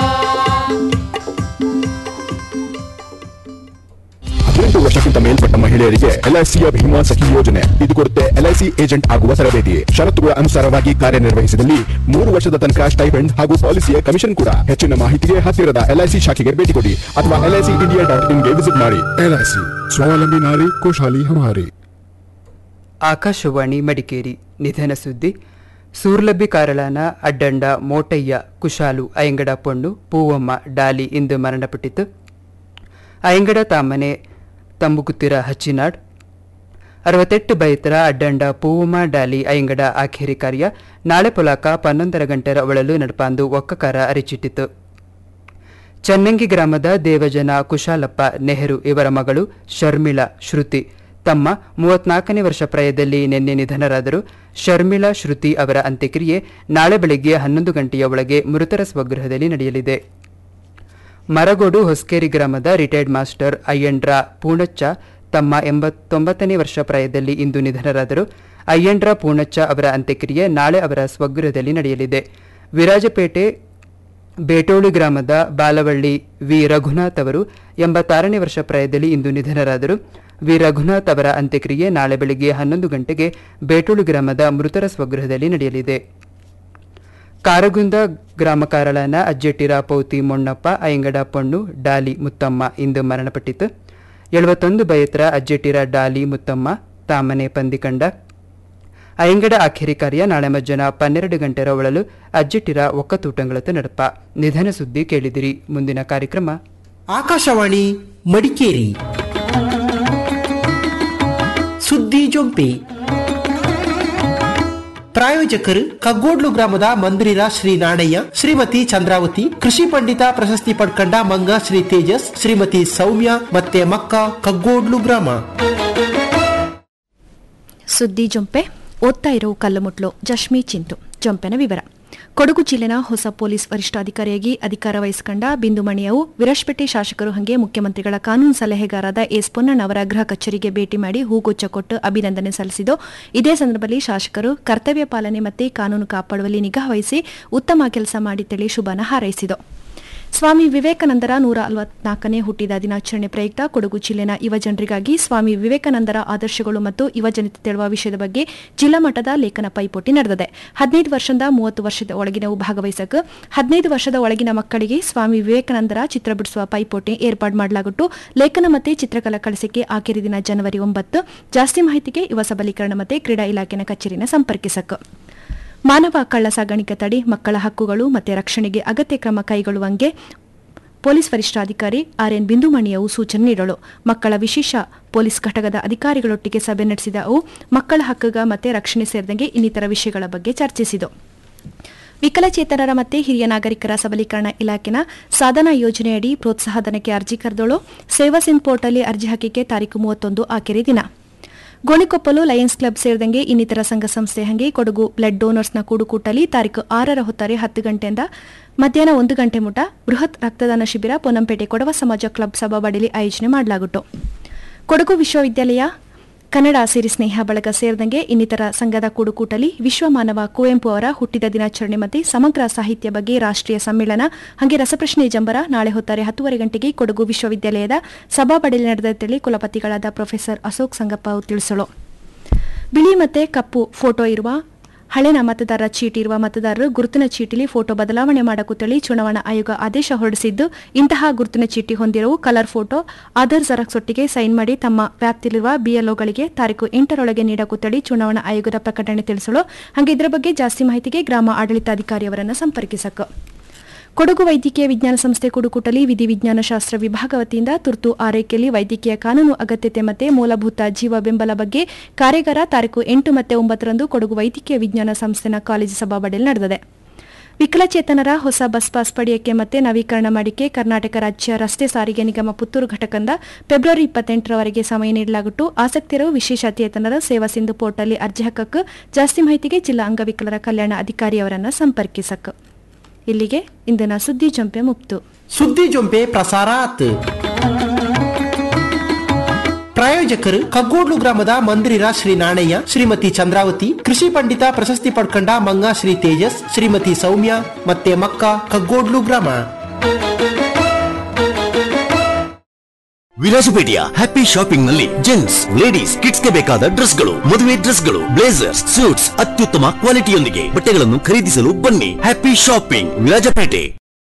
ಹದಿನೆಂಟು ವರ್ಷಕ್ಕಿಂತ ಮೇಲ್ಪಟ್ಟ ಮಹಿಳೆಯರಿಗೆ ಎಲ್ಐಸಿಯ ಭೀಮಾ ಸಖಿ ಯೋಜನೆ ಇದು ಕೊಡುತ್ತೆ ಎಲ್ಐಸಿ ಏಜೆಂಟ್ ಆಗುವ ತರಬೇತಿ ಷರತ್ತುಗಳ ಅನುಸಾರವಾಗಿ ಕಾರ್ಯನಿರ್ವಹಿಸಿದಲ್ಲಿ ಮೂರು ವರ್ಷದ ತನಕ ಸ್ಟೈಪೆಂಡ್ ಹಾಗೂ ಪಾಲಿಸಿಯ ಕಮಿಷನ್ ಕೂಡ ಹೆಚ್ಚಿನ ಮಾಹಿತಿಗೆ ಹತ್ತಿರದ ಎಲ್ಐಸಿ ಶಾಖೆಗೆ ಭೇಟಿ ಕೊಡಿ ಅಥವಾ ಎಲ್ಐಸಿ ಇಂಡಿಯಾ ಡಾಟ್ ಇನ್ಗೆ ವಿಸಿಟ್ ಮಾಡಿ ಎಲ್ಐಸಿ ಸ್ವಾವಲಂಬಿ ನಾರಿ ಖುಷಹಾಲಿ ಹಮಾರಿ ಆಕಾಶವಾಣಿ ಮಡಿಕೇರಿ ನಿಧನ ಸುದ್ದಿ ಸೂರ್ಲಬ್ಬಿ ಕಾರಳನ ಅಡ್ಡಂಡ ಮೋಟಯ್ಯ ಕುಶಾಲು ಅಯ್ಯಂಗಡ ಪೊಣ್ಣು ಪೂವಮ್ಮ ಡಾಲಿ ಇಂದು ಮರಣಪಟ್ಟಿತು ಅಯ್ಯಂಗಡ ತಾಮನೆ ತಂಬುಕುತ್ತಿರ ಹಚ್ಚಿನಾಡ್ ಅರವತ್ತೆಟ್ಟು ಬೈತರ ಅಡ್ಡಂಡ ಪೂವಮ್ಮ ಡಾಲಿ ಅಯ್ಯಂಗಡ ಆಖೇರಿ ಕಾರ್ಯ ನಾಳೆ ಪೊಲಾಕ ಪನ್ನೊಂದರ ಗಂಟೆರ ಒಳಲು ನಡಪಾಂದು ಒಕ್ಕಕಾರ ಅರಿಚಿಟ್ಟಿತು ಚನ್ನಂಗಿ ಗ್ರಾಮದ ದೇವಜನ ಕುಶಾಲಪ್ಪ ನೆಹರು ಇವರ ಮಗಳು ಶರ್ಮಿಳಾ ಶ್ರುತಿ ತಮ್ಮ ಮೂವತ್ನಾಲ್ಕನೇ ವರ್ಷ ಪ್ರಾಯದಲ್ಲಿ ನಿನ್ನೆ ನಿಧನರಾದರು ಶರ್ಮಿಳಾ ಶ್ರುತಿ ಅವರ ಅಂತ್ಯಕ್ರಿಯೆ ನಾಳೆ ಬೆಳಗ್ಗೆ ಹನ್ನೊಂದು ಗಂಟೆಯ ಒಳಗೆ ಮೃತರ ಸ್ವಗೃಹದಲ್ಲಿ ನಡೆಯಲಿದೆ ಮರಗೋಡು ಹೊಸ್ಕೇರಿ ಗ್ರಾಮದ ರಿಟೈರ್ಡ್ ಮಾಸ್ಟರ್ ಅಯ್ಯಂಡ್ರ ಪೂಣಚ್ಚ ತಮ್ಮ ಎಂಬತ್ತೊಂಬತ್ತನೇ ವರ್ಷ ಪ್ರಾಯದಲ್ಲಿ ಇಂದು ನಿಧನರಾದರು ಅಯ್ಯಂಡ್ರ ಪೂಣಚ್ಚ ಅವರ ಅಂತ್ಯಕ್ರಿಯೆ ನಾಳೆ ಅವರ ಸ್ವಗೃಹದಲ್ಲಿ ನಡೆಯಲಿದೆ ವಿರಾಜಪೇಟೆ ಬೇಟೋಳು ಗ್ರಾಮದ ಬಾಲವಳ್ಳಿ ವಿ ರಘುನಾಥ್ ಅವರು ಎಂಬತ್ತಾರನೇ ವರ್ಷ ಪ್ರಾಯದಲ್ಲಿ ಇಂದು ನಿಧನರಾದರು ವಿ ರಘುನಾಥ್ ಅವರ ಅಂತ್ಯಕ್ರಿಯೆ ನಾಳೆ ಬೆಳಗ್ಗೆ ಹನ್ನೊಂದು ಗಂಟೆಗೆ ಬೇಟೋಳು ಗ್ರಾಮದ ಮೃತರ ಸ್ವಗೃಹದಲ್ಲಿ ನಡೆಯಲಿದೆ ಕಾರಗುಂದ ಗ್ರಾಮ ಕಾರಳನ ಅಜ್ಜೆಟ್ಟಿರ ಪೌತಿ ಮೊಣ್ಣಪ್ಪ ಅಯ್ಯಂಗಡ ಪೊಣ್ಣು ಡಾಲಿ ಮುತ್ತಮ್ಮ ಇಂದು ಮರಣಪಟ್ಟಿತು ಎಳುವತ್ತೊಂದು ಬಯತ್ರ ಅಜ್ಜೆಟ್ಟಿರ ಡಾಲಿ ಮುತ್ತಮ್ಮ ತಾಮನೆ ಪಂದಿಕಂಡ ಅಯ್ಯಂಗಡ ಆಖೇರಿ ಕಾರ್ಯ ನಾಳೆ ಮಧ್ಯಾಹ್ನ ಪನ್ನೆರಡು ಗಂಟೆರ ಒಳಲು ಅಜ್ಜೆಟ್ಟಿರ ಒಕ್ಕತೂಟಂಗಳತ್ತು ನಡಪ ನಿಧನ ಸುದ್ದಿ ಕೇಳಿದಿರಿ ಮುಂದಿನ ಕಾರ್ಯಕ್ರಮ ಆಕಾಶವಾಣಿ ಮಡಿಕೇರಿ ಸುದ್ದಿ ಜೊಂಪಿ ಪ್ರಾಯೋಜಕರು ಕಗ್ಗೋಡ್ಲು ಗ್ರಾಮದ ಮಂದಿರ ಶ್ರೀ ನಾಣಯ್ಯ ಶ್ರೀಮತಿ ಚಂದ್ರಾವತಿ ಕೃಷಿ ಪಂಡಿತ ಪ್ರಶಸ್ತಿ ಪಡ್ಕಂಡ ಮಂಗ ಶ್ರೀ ತೇಜಸ್ ಶ್ರೀಮತಿ ಸೌಮ್ಯ ಮತ್ತೆ ಮಕ್ಕ ಕಗ್ಗೋಡ್ಲು ಗ್ರಾಮ ಸುದ್ದಿ ಜೊಂಪೆ ಓದ್ತಾ ಇರೋ ಕಲ್ಲುಮುಟ್ಲು ಜಶ್ಮಿ ಚಿಂತು ಜೊಂಪೆನ ವಿವರ ಕೊಡಗು ಜಿಲ್ಲೆನ ಹೊಸ ಪೊಲೀಸ್ ವರಿಷ್ಠಾಧಿಕಾರಿಯಾಗಿ ಅಧಿಕಾರ ವಹಿಸಿಕೊಂಡ ಬಿಂದುಮಣಿಯವು ವಿರಾಜಪೇಟೆ ಶಾಸಕರು ಹಂಗೆ ಮುಖ್ಯಮಂತ್ರಿಗಳ ಕಾನೂನು ಸಲಹೆಗಾರರಾದ ಎಸ್ ಪೊನ್ನಣ್ಣ ಅವರ ಗೃಹ ಕಚೇರಿಗೆ ಭೇಟಿ ಮಾಡಿ ಹೂಗುಚ್ಚ ಕೊಟ್ಟು ಅಭಿನಂದನೆ ಸಲ್ಲಿಸಿದ್ದು ಇದೇ ಸಂದರ್ಭದಲ್ಲಿ ಶಾಸಕರು ಕರ್ತವ್ಯ ಪಾಲನೆ ಮತ್ತು ಕಾನೂನು ಕಾಪಾಡುವಲ್ಲಿ ನಿಗಾ ವಹಿಸಿ ಉತ್ತಮ ಕೆಲಸ ಮಾಡಿ ತಿಳಿ ಶುಭನ ಹಾರೈಸಿದರು ಸ್ವಾಮಿ ವಿವೇಕಾನಂದರ ನೂರ ಅರವತ್ನಾಲ್ಕನೇ ಹುಟ್ಟಿದ ದಿನಾಚರಣೆ ಪ್ರಯುಕ್ತ ಕೊಡಗು ಜಿಲ್ಲೆನ ಯುವಜನರಿಗಾಗಿ ಸ್ವಾಮಿ ವಿವೇಕಾನಂದರ ಆದರ್ಶಗಳು ಮತ್ತು ಯುವಜನತೆ ತೆಳುವ ವಿಷಯದ ಬಗ್ಗೆ ಜಿಲ್ಲಾ ಮಟ್ಟದ ಲೇಖನ ಪೈಪೋಟಿ ನಡೆದಿದೆ ಹದಿನೈದು ವರ್ಷದಿಂದ ಮೂವತ್ತು ವರ್ಷದ ಒಳಗಿನವು ಭಾಗವಹಿಸಕ್ಕೆ ಹದಿನೈದು ವರ್ಷದ ಒಳಗಿನ ಮಕ್ಕಳಿಗೆ ಸ್ವಾಮಿ ವಿವೇಕಾನಂದರ ಚಿತ್ರ ಬಿಡಿಸುವ ಪೈಪೋಟಿ ಏರ್ಪಾಡು ಮಾಡಲಾಗಿಟ್ಟು ಲೇಖನ ಮತ್ತೆ ಚಿತ್ರಕಲಾ ಕಳಿಸಿಕೆ ಆಖರಿ ದಿನ ಜನವರಿ ಒಂಬತ್ತು ಜಾಸ್ತಿ ಮಾಹಿತಿಗೆ ಯುವ ಸಬಲೀಕರಣ ಮತ್ತು ಕ್ರೀಡಾ ಇಲಾಖೆನ ಕಚೇರಿನ ಸಂಪರ್ಕಿಸಕ್ಕೆ ಮಾನವ ಕಳ್ಳ ಸಾಗಾಣಿಕೆ ತಡೆ ಮಕ್ಕಳ ಹಕ್ಕುಗಳು ಮತ್ತು ರಕ್ಷಣೆಗೆ ಅಗತ್ಯ ಕ್ರಮ ಕೈಗೊಳ್ಳುವಂಗೆ ಪೊಲೀಸ್ ವರಿಷ್ಠಾಧಿಕಾರಿ ಆರ್ ಎನ್ ಬಿಂದುಮಣಿಯವು ಸೂಚನೆ ನೀಡಲು ಮಕ್ಕಳ ವಿಶೇಷ ಪೊಲೀಸ್ ಘಟಕದ ಅಧಿಕಾರಿಗಳೊಟ್ಟಿಗೆ ಸಭೆ ನಡೆಸಿದ ಅವು ಮಕ್ಕಳ ಹಕ್ಕುಗ ಮತ್ತು ರಕ್ಷಣೆ ಸೇರಿದಂಗೆ ಇನ್ನಿತರ ವಿಷಯಗಳ ಬಗ್ಗೆ ಚರ್ಚಿಸಿತು ವಿಕಲಚೇತನರ ಮತ್ತು ಹಿರಿಯ ನಾಗರಿಕರ ಸಬಲೀಕರಣ ಇಲಾಖೆನ ಸಾಧನಾ ಯೋಜನೆಯಡಿ ಪ್ರೋತ್ಸಾಹಧನಕ್ಕೆ ಅರ್ಜಿ ಕರೆದೋಳು ಸೇವಾ ಸಿಂಗ್ ಪೋರ್ಟಲ್ಲಿ ಅರ್ಜಿ ಹಾಕಿಕೆ ತಾರೀಕು ಮೂವತ್ತೊಂದು ಆಖರಿ ದಿನ ಗೋಣಿಕೊಪ್ಪಲು ಲಯನ್ಸ್ ಕ್ಲಬ್ ಸೇರಿದಂಗೆ ಇನ್ನಿತರ ಸಂಘ ಸಂಸ್ಥೆ ಹಂಗೆ ಕೊಡಗು ಬ್ಲಡ್ ಡೋನರ್ಸ್ನ ಕೂಡುಕೂಟಲಿ ತಾರೀಕು ಆರರ ಹೊತ್ತಾರೆ ಹತ್ತು ಗಂಟೆಯಿಂದ ಮಧ್ಯಾಹ್ನ ಒಂದು ಗಂಟೆ ಮುಟ ಬೃಹತ್ ರಕ್ತದಾನ ಶಿಬಿರ ಪೊನ್ನಂಪೇಟೆ ಕೊಡವ ಸಮಾಜ ಕ್ಲಬ್ ಸಭಾಬಡಿಲಿ ಆಯೋಜನೆ ಮಾಡಲಾಗುತ್ತು ಕೊಡಗು ವಿಶ್ವವಿದ್ಯಾಲಯ ಕನ್ನಡ ಸಿರಿ ಸ್ನೇಹ ಬಳಗ ಸೇರಿದಂಗೆ ಇನ್ನಿತರ ಸಂಘದ ಕೂಡುಕೂಟಲಿ ವಿಶ್ವ ಮಾನವ ಕುವೆಂಪು ಅವರ ಹುಟ್ಟಿದ ದಿನಾಚರಣೆ ಮತ್ತು ಸಮಗ್ರ ಸಾಹಿತ್ಯ ಬಗ್ಗೆ ರಾಷ್ಟ್ರೀಯ ಸಮ್ಮೇಳನ ಹಾಗೆ ರಸಪ್ರಶ್ನೆ ಜಂಬರ ನಾಳೆ ಹೊತ್ತಾರೆ ಹತ್ತುವರೆ ಗಂಟೆಗೆ ಕೊಡಗು ವಿಶ್ವವಿದ್ಯಾಲಯದ ಸಭಾಬಡಿಲಿ ನಡೆದಂತೇಳಿ ಕುಲಪತಿಗಳಾದ ಪ್ರೊಫೆಸರ್ ಅಶೋಕ್ ಸಂಗಪ್ಪ ಅವರು ತಿಳಿಸಲು ಬಿಳಿ ಮತ್ತೆ ಕಪ್ಪು ಫೋಟೋ ಇರುವ ಹಳೆನ ಮತದಾರರ ಚೀಟಿ ಇರುವ ಮತದಾರರು ಗುರುತಿನ ಚೀಟಿಲಿ ಫೋಟೋ ಬದಲಾವಣೆ ಮಾಡಕುತ್ತೇಳಿ ಚುನಾವಣಾ ಆಯೋಗ ಆದೇಶ ಹೊರಡಿಸಿದ್ದು ಇಂತಹ ಗುರುತಿನ ಚೀಟಿ ಹೊಂದಿರುವ ಕಲರ್ ಫೋಟೋ ಆಧಾರ್ ಜೆರಾಕ್ಸ್ ಒಟ್ಟಿಗೆ ಸೈನ್ ಮಾಡಿ ತಮ್ಮ ವ್ಯಾಪ್ತಿಯಲ್ಲಿರುವ ಬಿಎಲ್ಒಗಳಿಗೆ ತಾರೀಕು ಎಂಟರೊಳಗೆ ನೀಡಕುತ್ತೇಳಿ ಚುನಾವಣಾ ಆಯೋಗದ ಪ್ರಕಟಣೆ ತಿಳಿಸಲು ಹಾಗೆ ಇದರ ಬಗ್ಗೆ ಜಾಸ್ತಿ ಮಾಹಿತಿಗೆ ಗ್ರಾಮ ಆಡಳಿತಾಧಿಕಾರಿಯವರನ್ನು ಸಂಪರ್ಕಿಸಕ್ಕೆ ಕೊಡಗು ವೈದ್ಯಕೀಯ ವಿಜ್ಞಾನ ಸಂಸ್ಥೆ ಕುಡುಕುಟಲಿ ವಿಧಿ ವಿಜ್ಞಾನ ಶಾಸ್ತ್ರ ವಿಭಾಗ ವತಿಯಿಂದ ತುರ್ತು ಆರೈಕೆಯಲ್ಲಿ ವೈದ್ಯಕೀಯ ಕಾನೂನು ಅಗತ್ಯತೆ ಮತ್ತು ಮೂಲಭೂತ ಜೀವ ಬೆಂಬಲ ಬಗ್ಗೆ ಕಾರ್ಯಾಗಾರ ತಾರೀಕು ಎಂಟು ಮತ್ತು ಒಂಬತ್ತರಂದು ಕೊಡಗು ವೈದ್ಯಕೀಯ ವಿಜ್ಞಾನ ಸಂಸ್ಥೆನ ಕಾಲೇಜು ಸಭಾಬಡಿಯಲ್ಲಿ ನಡೆದಿದೆ ವಿಕಲಚೇತನರ ಹೊಸ ಬಸ್ ಪಾಸ್ ಪಡೆಯಕ್ಕೆ ಮತ್ತೆ ನವೀಕರಣ ಮಾಡಿಕೆ ಕರ್ನಾಟಕ ರಾಜ್ಯ ರಸ್ತೆ ಸಾರಿಗೆ ನಿಗಮ ಪುತ್ತೂರು ಘಟಕದಿಂದ ಫೆಬ್ರವರಿ ಇಪ್ಪತ್ತೆಂಟರವರೆಗೆ ಸಮಯ ನೀಡಲಾಗಿಟ್ಟು ಆಸಕ್ತಿಯರು ವಿಶೇಷ ಚೇತನರ ಸೇವಾ ಸಿಂಧು ಪೋರ್ಟಲ್ಲಿ ಅರ್ಜಿ ಹಾಕಕ್ಕೆ ಜಾಸ್ತಿ ಮಾಹಿತಿಗೆ ಜಿಲ್ಲಾ ಅಂಗವಿಕಲರ ಕಲ್ಯಾಣ ಅಧಿಕಾರಿಯವರನ್ನು ಸಂಪರ್ಕಿಸಕ್ಕೆ ಇಲ್ಲಿಗೆ ಇಂದಿನ ಸುದ್ದಿ ಜಂಪೆ ಮುಕ್ತು ಸುದ್ದಿ ಜೊಂಪೆ ಪ್ರಸಾರಾತ್ ಪ್ರಾಯೋಜಕರು ಕಗ್ಗೋಡ್ಲು ಗ್ರಾಮದ ಮಂದಿರ ಶ್ರೀ ನಾಣಯ್ಯ ಶ್ರೀಮತಿ ಚಂದ್ರಾವತಿ ಕೃಷಿ ಪಂಡಿತ ಪ್ರಶಸ್ತಿ ಪಡ್ಕೊಂಡ ಮಂಗ ಶ್ರೀ ತೇಜಸ್ ಶ್ರೀಮತಿ ಸೌಮ್ಯ ಮತ್ತೆ ಮಕ್ಕ ಕಗ್ಗೋಡ್ಲು ಗ್ರಾಮ ವಿಲಾಸಪೇಟೆಯ ಹ್ಯಾಪಿ ಶಾಪಿಂಗ್ ನಲ್ಲಿ ಜೆಂಟ್ಸ್ ಲೇಡೀಸ್ ಕಿಡ್ಸ್ ಗೆ ಬೇಕಾದ ಡ್ರೆಸ್ ಗಳು ಮದುವೆ ಡ್ರೆಸ್ ಗಳು ಬ್ಲೇಸರ್ಸ್ ಸೂಟ್ಸ್ ಅತ್ಯುತ್ತಮ ಕ್ವಾಲಿಟಿಯೊಂದಿಗೆ ಬಟ್ಟೆಗಳನ್ನು ಖರೀದಿಸಲು ಬನ್ನಿ ಹ್ಯಾಪಿ ಶಾಪಿಂಗ್ ವಿರಾಜಪೇಟೆ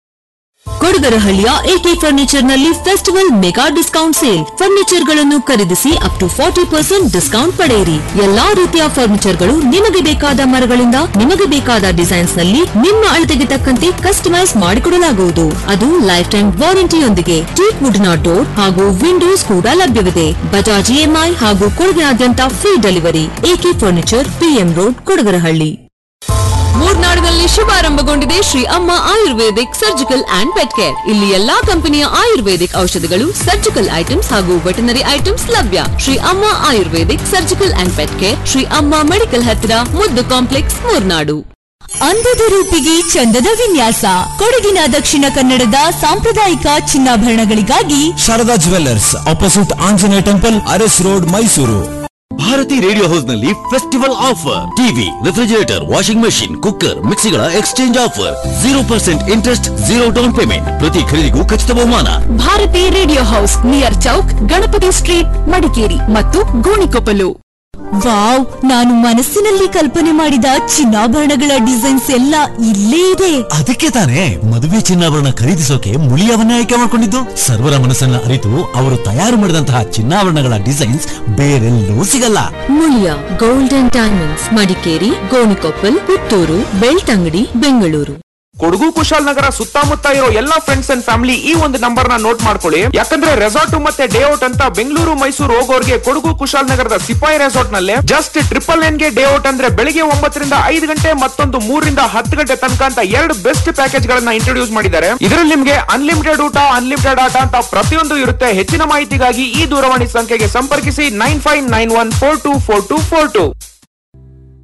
ಕೊಡಗರಹಳ್ಳಿಯ ಎಕೆ ಫರ್ನಿಚರ್ ನಲ್ಲಿ festival mega discount sale furniture ಗಳನ್ನು ಖರೀದಿಸಿ up to forty percent discount ಪಡೆಯಿರಿ ಎಲ್ಲಾ ರೀತಿಯ ಫರ್ನಿಚರ್ ಗಳು ನಿಮಗೆ ಬೇಕಾದ ಮರಗಳಿಂದ ನಿಮಗೆ ಬೇಕಾದ ಡಿಸೈನ್ಸ್ ನಲ್ಲಿ ನಿಮ್ಮ ಅಳತೆಗೆ ತಕ್ಕಂತೆ ಕಸ್ಟಮೈಸ್ ಮಾಡಿಕೊಡಲಾಗುವುದು ಅದು ಲೈಫ್ ಟೈಮ್ ವಾರಂಟಿಯೊಂದಿಗೆ ಟೀಕ್ ವುಡ್ ನ ಡೋರ್ ಹಾಗೂ ವಿಂಡೋಸ್ ಕೂಡ ಲಭ್ಯವಿದೆ ಬಜಾಜ್ ಇಎಂಐ ಹಾಗೂ ಕೊಡಗಿನಾದ್ಯಂತ free delivery AK furniture PM road Kodagarahalli ಮೂರ್ನಾಡಿನಲ್ಲಿ ಶುಭಾರಂಭಗೊಂಡಿದೆ Shri Amma ayurvedic surgical and pet care ಇಲ್ಲಿ ಎಲ್ಲಾ ಕಂಪನಿಯ ಆಯುರ್ವೇದಿಕ್ ಔಷಧಿಗಳು ಸರ್ಜಿಕಲ್ ಐಟಮ್ಸ್ ಹಾಗೂ ವೆಟನರಿ ಐಟಮ್ಸ್ ಲಭ್ಯ Shri Amma ayurvedic surgical and pet care Shri Amma medical ಹತ್ತಿರ ಮುದ್ದು ಕಾಂಪ್ಲೆಕ್ಸ್ ಮೂರ್ನಾಡು ಅಂದದ ರೂಪಿಗೆ ಚಂದದ ವಿನ್ಯಾಸ ಕೊಡಗಿನ ದಕ್ಷಿಣ ಕನ್ನಡದ ಸಾಂಪ್ರದಾಯಿಕ ಚಿನ್ನಾಭರಣಗಳಿಗಾಗಿ Sharada jewellers opposite Anjaneya temple Aras road Mysuru Bharati radio house ನಲ್ಲಿ festival offer TV refrigerator washing machine cooker ಮಿಕ್ಸಿಗಳ exchange offer zero percent interest zero down payment ಪ್ರತಿ ಖರೀದಿಗೂ ಖಚಿತ ಬಹುಮಾನ Bharati radio house near chowk Ganapati street Madikeri ಮತ್ತು ಗೋಣಿಕೊಪ್ಪಲು ವಾವ್ ನಾನು ಮನಸ್ಸಿನಲ್ಲಿ ಕಲ್ಪನೆ ಮಾಡಿದ ಚಿನ್ನಾಭರಣಗಳ ಡಿಸೈನ್ಸ್ ಎಲ್ಲ ಇಲ್ಲೇ ಇದೆ ಅದಕ್ಕೆ ತಾನೇ ಮದುವೆ ಚಿನ್ನಾಭರಣ ಖರೀದಿಸೋಕೆ ಮುಳಿಯವನ್ನೇ ಆಯ್ಕೆ ಮಾಡಿಕೊಂಡಿದ್ದು ಸರ್ವರ ಮನಸ್ಸನ್ನ ಅರಿತು ಅವರು ತಯಾರು ಮಾಡಿದಂತಹ ಚಿನ್ನಾಭರಣಗಳ ಡಿಸೈನ್ಸ್ ಬೇರೆಲ್ಲೂ ಸಿಗಲ್ಲ Muliya gold and diamonds Madikeri Gonikoppal Puttur Belthangady Bengaluru Kodagu Kushalnagar ಸುತ್ತಮುತ್ತ ಇರೋ ಎಲ್ಲಾ ಫ್ರೆಂಡ್ಸ್ ಅಂಡ್ ಫ್ಯಾಮಿಲಿ ಈ ಒಂದು ನಂಬರ್ ನ ನೋಟ್ ಮಾಡ್ಕೊಳ್ಳಿ ಯಾಕಂದ್ರೆ ರೆಸಾರ್ಟ್ ಮತ್ತೆ ಡೇ ಔಟ್ ಅಂತ ಬೆಂಗಳೂರು ಮೈಸೂರು ಹೋಗೋರ್ಗೆ ಕೊಡಗು ಕುಶಾಲನಗರದ ಸಿಪಾಯಿ ರೆಸಾರ್ಟ್ ನಲ್ಲಿ ಜಸ್ಟ್ ಟ್ರಿಪಲ್ ಎನ್ ಗೆ ಡೇ ಔಟ್ ಅಂದ್ರೆ ಬೆಳಿಗ್ಗೆ ಒಂಬತ್ತರಿಂದ ಐದು ಗಂಟೆ ಮತ್ತೊಂದು ಮೂರರಿಂದ ಹತ್ತು ಗಂಟೆ ತನಕ ಅಂತ ಎರಡು ಬೆಸ್ಟ್ ಪ್ಯಾಕೇಜ್ ಗಳನ್ನ ಇಂಟ್ರೊಡ್ಯೂಸ್ ಮಾಡಿದ್ದಾರೆ ಇದರಲ್ಲಿ ನಿಮ್ಗೆ ಅನ್ಲಿಮಿಟೆಡ್ ಊಟ ಅನ್ಲಿಮಿಟೆಡ್ ಆಟ ಅಂತ ಪ್ರತಿಯೊಂದು ಇರುತ್ತೆ ಹೆಚ್ಚಿನ ಮಾಹಿತಿಗಾಗಿ ಈ ದೂರವಾಣಿ ಸಂಖ್ಯೆಗೆ ಸಂಪರ್ಕಿಸಿ nine five nine one four two four two four two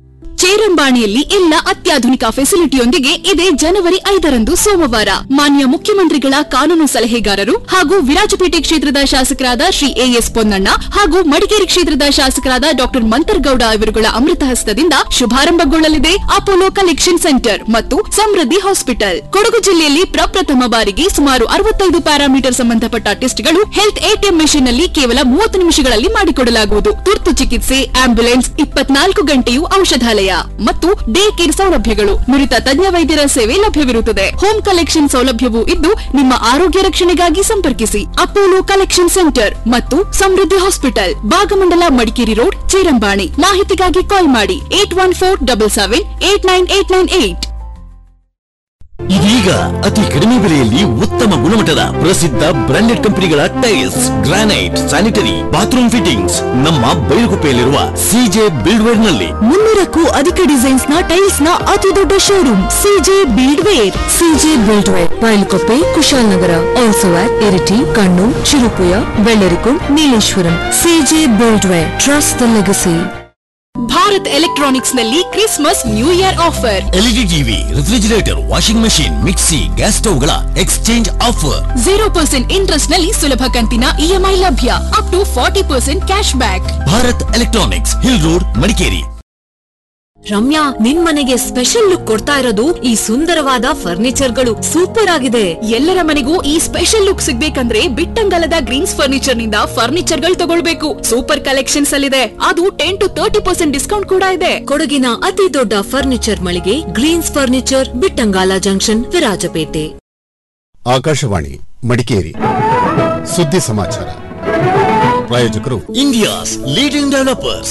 ಚೇರಂಬಾಣಿಯಲ್ಲಿ ಎಲ್ಲ ಅತ್ಯಾಧುನಿಕ ಫೆಸಿಲಿಟಿಯೊಂದಿಗೆ ಇದೇ ಜನವರಿ ಐದರಂದು ಸೋಮವಾರ ಮಾನ್ಯ ಮುಖ್ಯಮಂತ್ರಿಗಳ ಕಾನೂನು ಸಲಹೆಗಾರರು ಹಾಗೂ ವಿರಾಜಪೇಟೆ ಕ್ಷೇತ್ರದ ಶಾಸಕರಾದ ಶ್ರೀ ಎಎಸ್ ಪೊನ್ನಣ್ಣ ಹಾಗೂ ಮಡಿಕೇರಿ ಕ್ಷೇತ್ರದ ಶಾಸಕರಾದ ಡಾಕ್ಟರ್ ಮಂತರ್ಗೌಡ ಇವರುಗಳ ಅಮೃತ ಹಸ್ತದಿಂದ ಶುಭಾರಂಭಗೊಳ್ಳಲಿದೆ ಅಪೋಲೋ ಕಲೆಕ್ಷನ್ ಸೆಂಟರ್ ಮತ್ತು ಸಮೃದ್ಧಿ ಹಾಸ್ಪಿಟಲ್ ಕೊಡಗು ಜಿಲ್ಲೆಯಲ್ಲಿ ಪ್ರಪ್ರಥಮ ಬಾರಿಗೆ ಸುಮಾರು ಅರವತ್ತೈದು ಪ್ಯಾರಾಮೀಟರ್ ಸಂಬಂಧಪಟ್ಟ ಟೆಸ್ಟ್ಗಳು ಹೆಲ್ತ್ ಎಟಿಎಂ ಮೆಷಿನ್ ನಲ್ಲಿ ಕೇವಲ ಮೂವತ್ತು ನಿಮಿಷಗಳಲ್ಲಿ ಮಾಡಿಕೊಡಲಾಗುವುದು ತುರ್ತು ಚಿಕಿತ್ಸೆ ಆಂಬ್ಯುಲೆನ್ಸ್ ಇಪ್ಪತ್ನಾಲ್ಕು ಗಂಟೆಯೂ ಔಷಧಾಲಯ ಮತ್ತು ಡೇ ಕೇರ್ ಸೌಲಭ್ಯಗಳು ನುರಿತ ತಜ್ಞ ವೈದ್ಯರ ಸೇವೆ ಲಭ್ಯವಿರುತ್ತದೆ ಹೋಮ್ ಕಲೆಕ್ಷನ್ ಸೌಲಭ್ಯವೂ ಇದ್ದು ನಿಮ್ಮ ಆರೋಗ್ಯ ರಕ್ಷಣೆಗಾಗಿ ಸಂಪರ್ಕಿಸಿ ಅಪೋಲೋ ಕಲೆಕ್ಷನ್ ಸೆಂಟರ್ ಮತ್ತು ಸಮೃದ್ಧಿ ಹಾಸ್ಪಿಟಲ್ ಭಾಗಮಂಡಲ ಮಡಿಕೇರಿ ರೋಡ್ ಚೇರಂಬಾಣಿ ಮಾಹಿತಿಗಾಗಿ ಕಾಲ್ ಮಾಡಿ eight one four double seven eight nine eight nine eight ಇದೀಗ ಅತಿ ಕಡಿಮೆ ಬೆಲೆಯಲ್ಲಿ ಉತ್ತಮ ಗುಣಮಟ್ಟದ ಪ್ರಸಿದ್ಧ ಬ್ರಾಂಡೆಡ್ ಕಂಪನಿಗಳ tiles granite sanitary bathroom fittings ನಮ್ಮ ಬೈಲುಗುಪ್ಪೆಯಲ್ಲಿರುವ ಸಿಜೆ ಬಿಲ್ಡ್ವೇರ್ ನಲ್ಲಿ ಮುನ್ನೂರಕ್ಕೂ ಅಧಿಕ ಡಿಸೈನ್ಸ್ ನ ಟೈಲ್ಸ್ ನ ಅತಿ ದೊಡ್ಡ showroom CJ buildware CJ buildware Bylakuppe Kushalnagar also at Iritty Kannur Cherupuzha Vellarikundu Nileshwaram CJ buildware trust the legacy Bharat electronics ನಲ್ಲಿ Christmas new year offer LED TV refrigerator washing machine mixie gas ಸ್ಟವ್ಗಳ exchange offer zero percent interest ನಲ್ಲಿ ಸುಲಭ ಕಂತಿನ EMI ಲಭ್ಯ up to forty percent cash back Bharat electronics hill road Madikeri Ramya ನಿನ್ ಮನೆಗೆ special look ಕೊಡ್ತಾ ಇರೋದು ಈ ಸುಂದರವಾದ ಫರ್ನಿಚರ್ಗಳು ಸೂಪರ್ ಆಗಿದೆ ಎಲ್ಲರ ಮನೆಗೂ ಈ ಸ್ಪೆಷಲ್ ಲುಕ್ ಸಿಗ್ಬೇಕಂದ್ರೆ ಬಿಟ್ಟಂಗಲದ ಗ್ರೀನ್ಸ್ ಫರ್ನಿಚರ್ ನಿಂದ ಫರ್ನಿಚರ್ ಗಳು ತಗೊಳ್ಬೇಕು ಸೂಪರ್ ಕಲೆಕ್ಷನ್ಸ್ ಅಲ್ಲಿದೆ ಅದು ten to thirty percent discount ಕೂಡ ಇದೆ ಕೊಡಗಿನ ಅತಿ ದೊಡ್ಡ ಫರ್ನಿಚರ್ ಮಳಿಗೆ greens furniture Bittangala junction Virajpet Akashvani Madikeri ಸುದ್ದಿ ಸಮಾಚಾರ ಪ್ರಾಯೋಜಕರು ಇಂಡಿಯಾಸ್ ಲೀಡಿಂಗ್ ಡೆವಲಪರ್ಸ್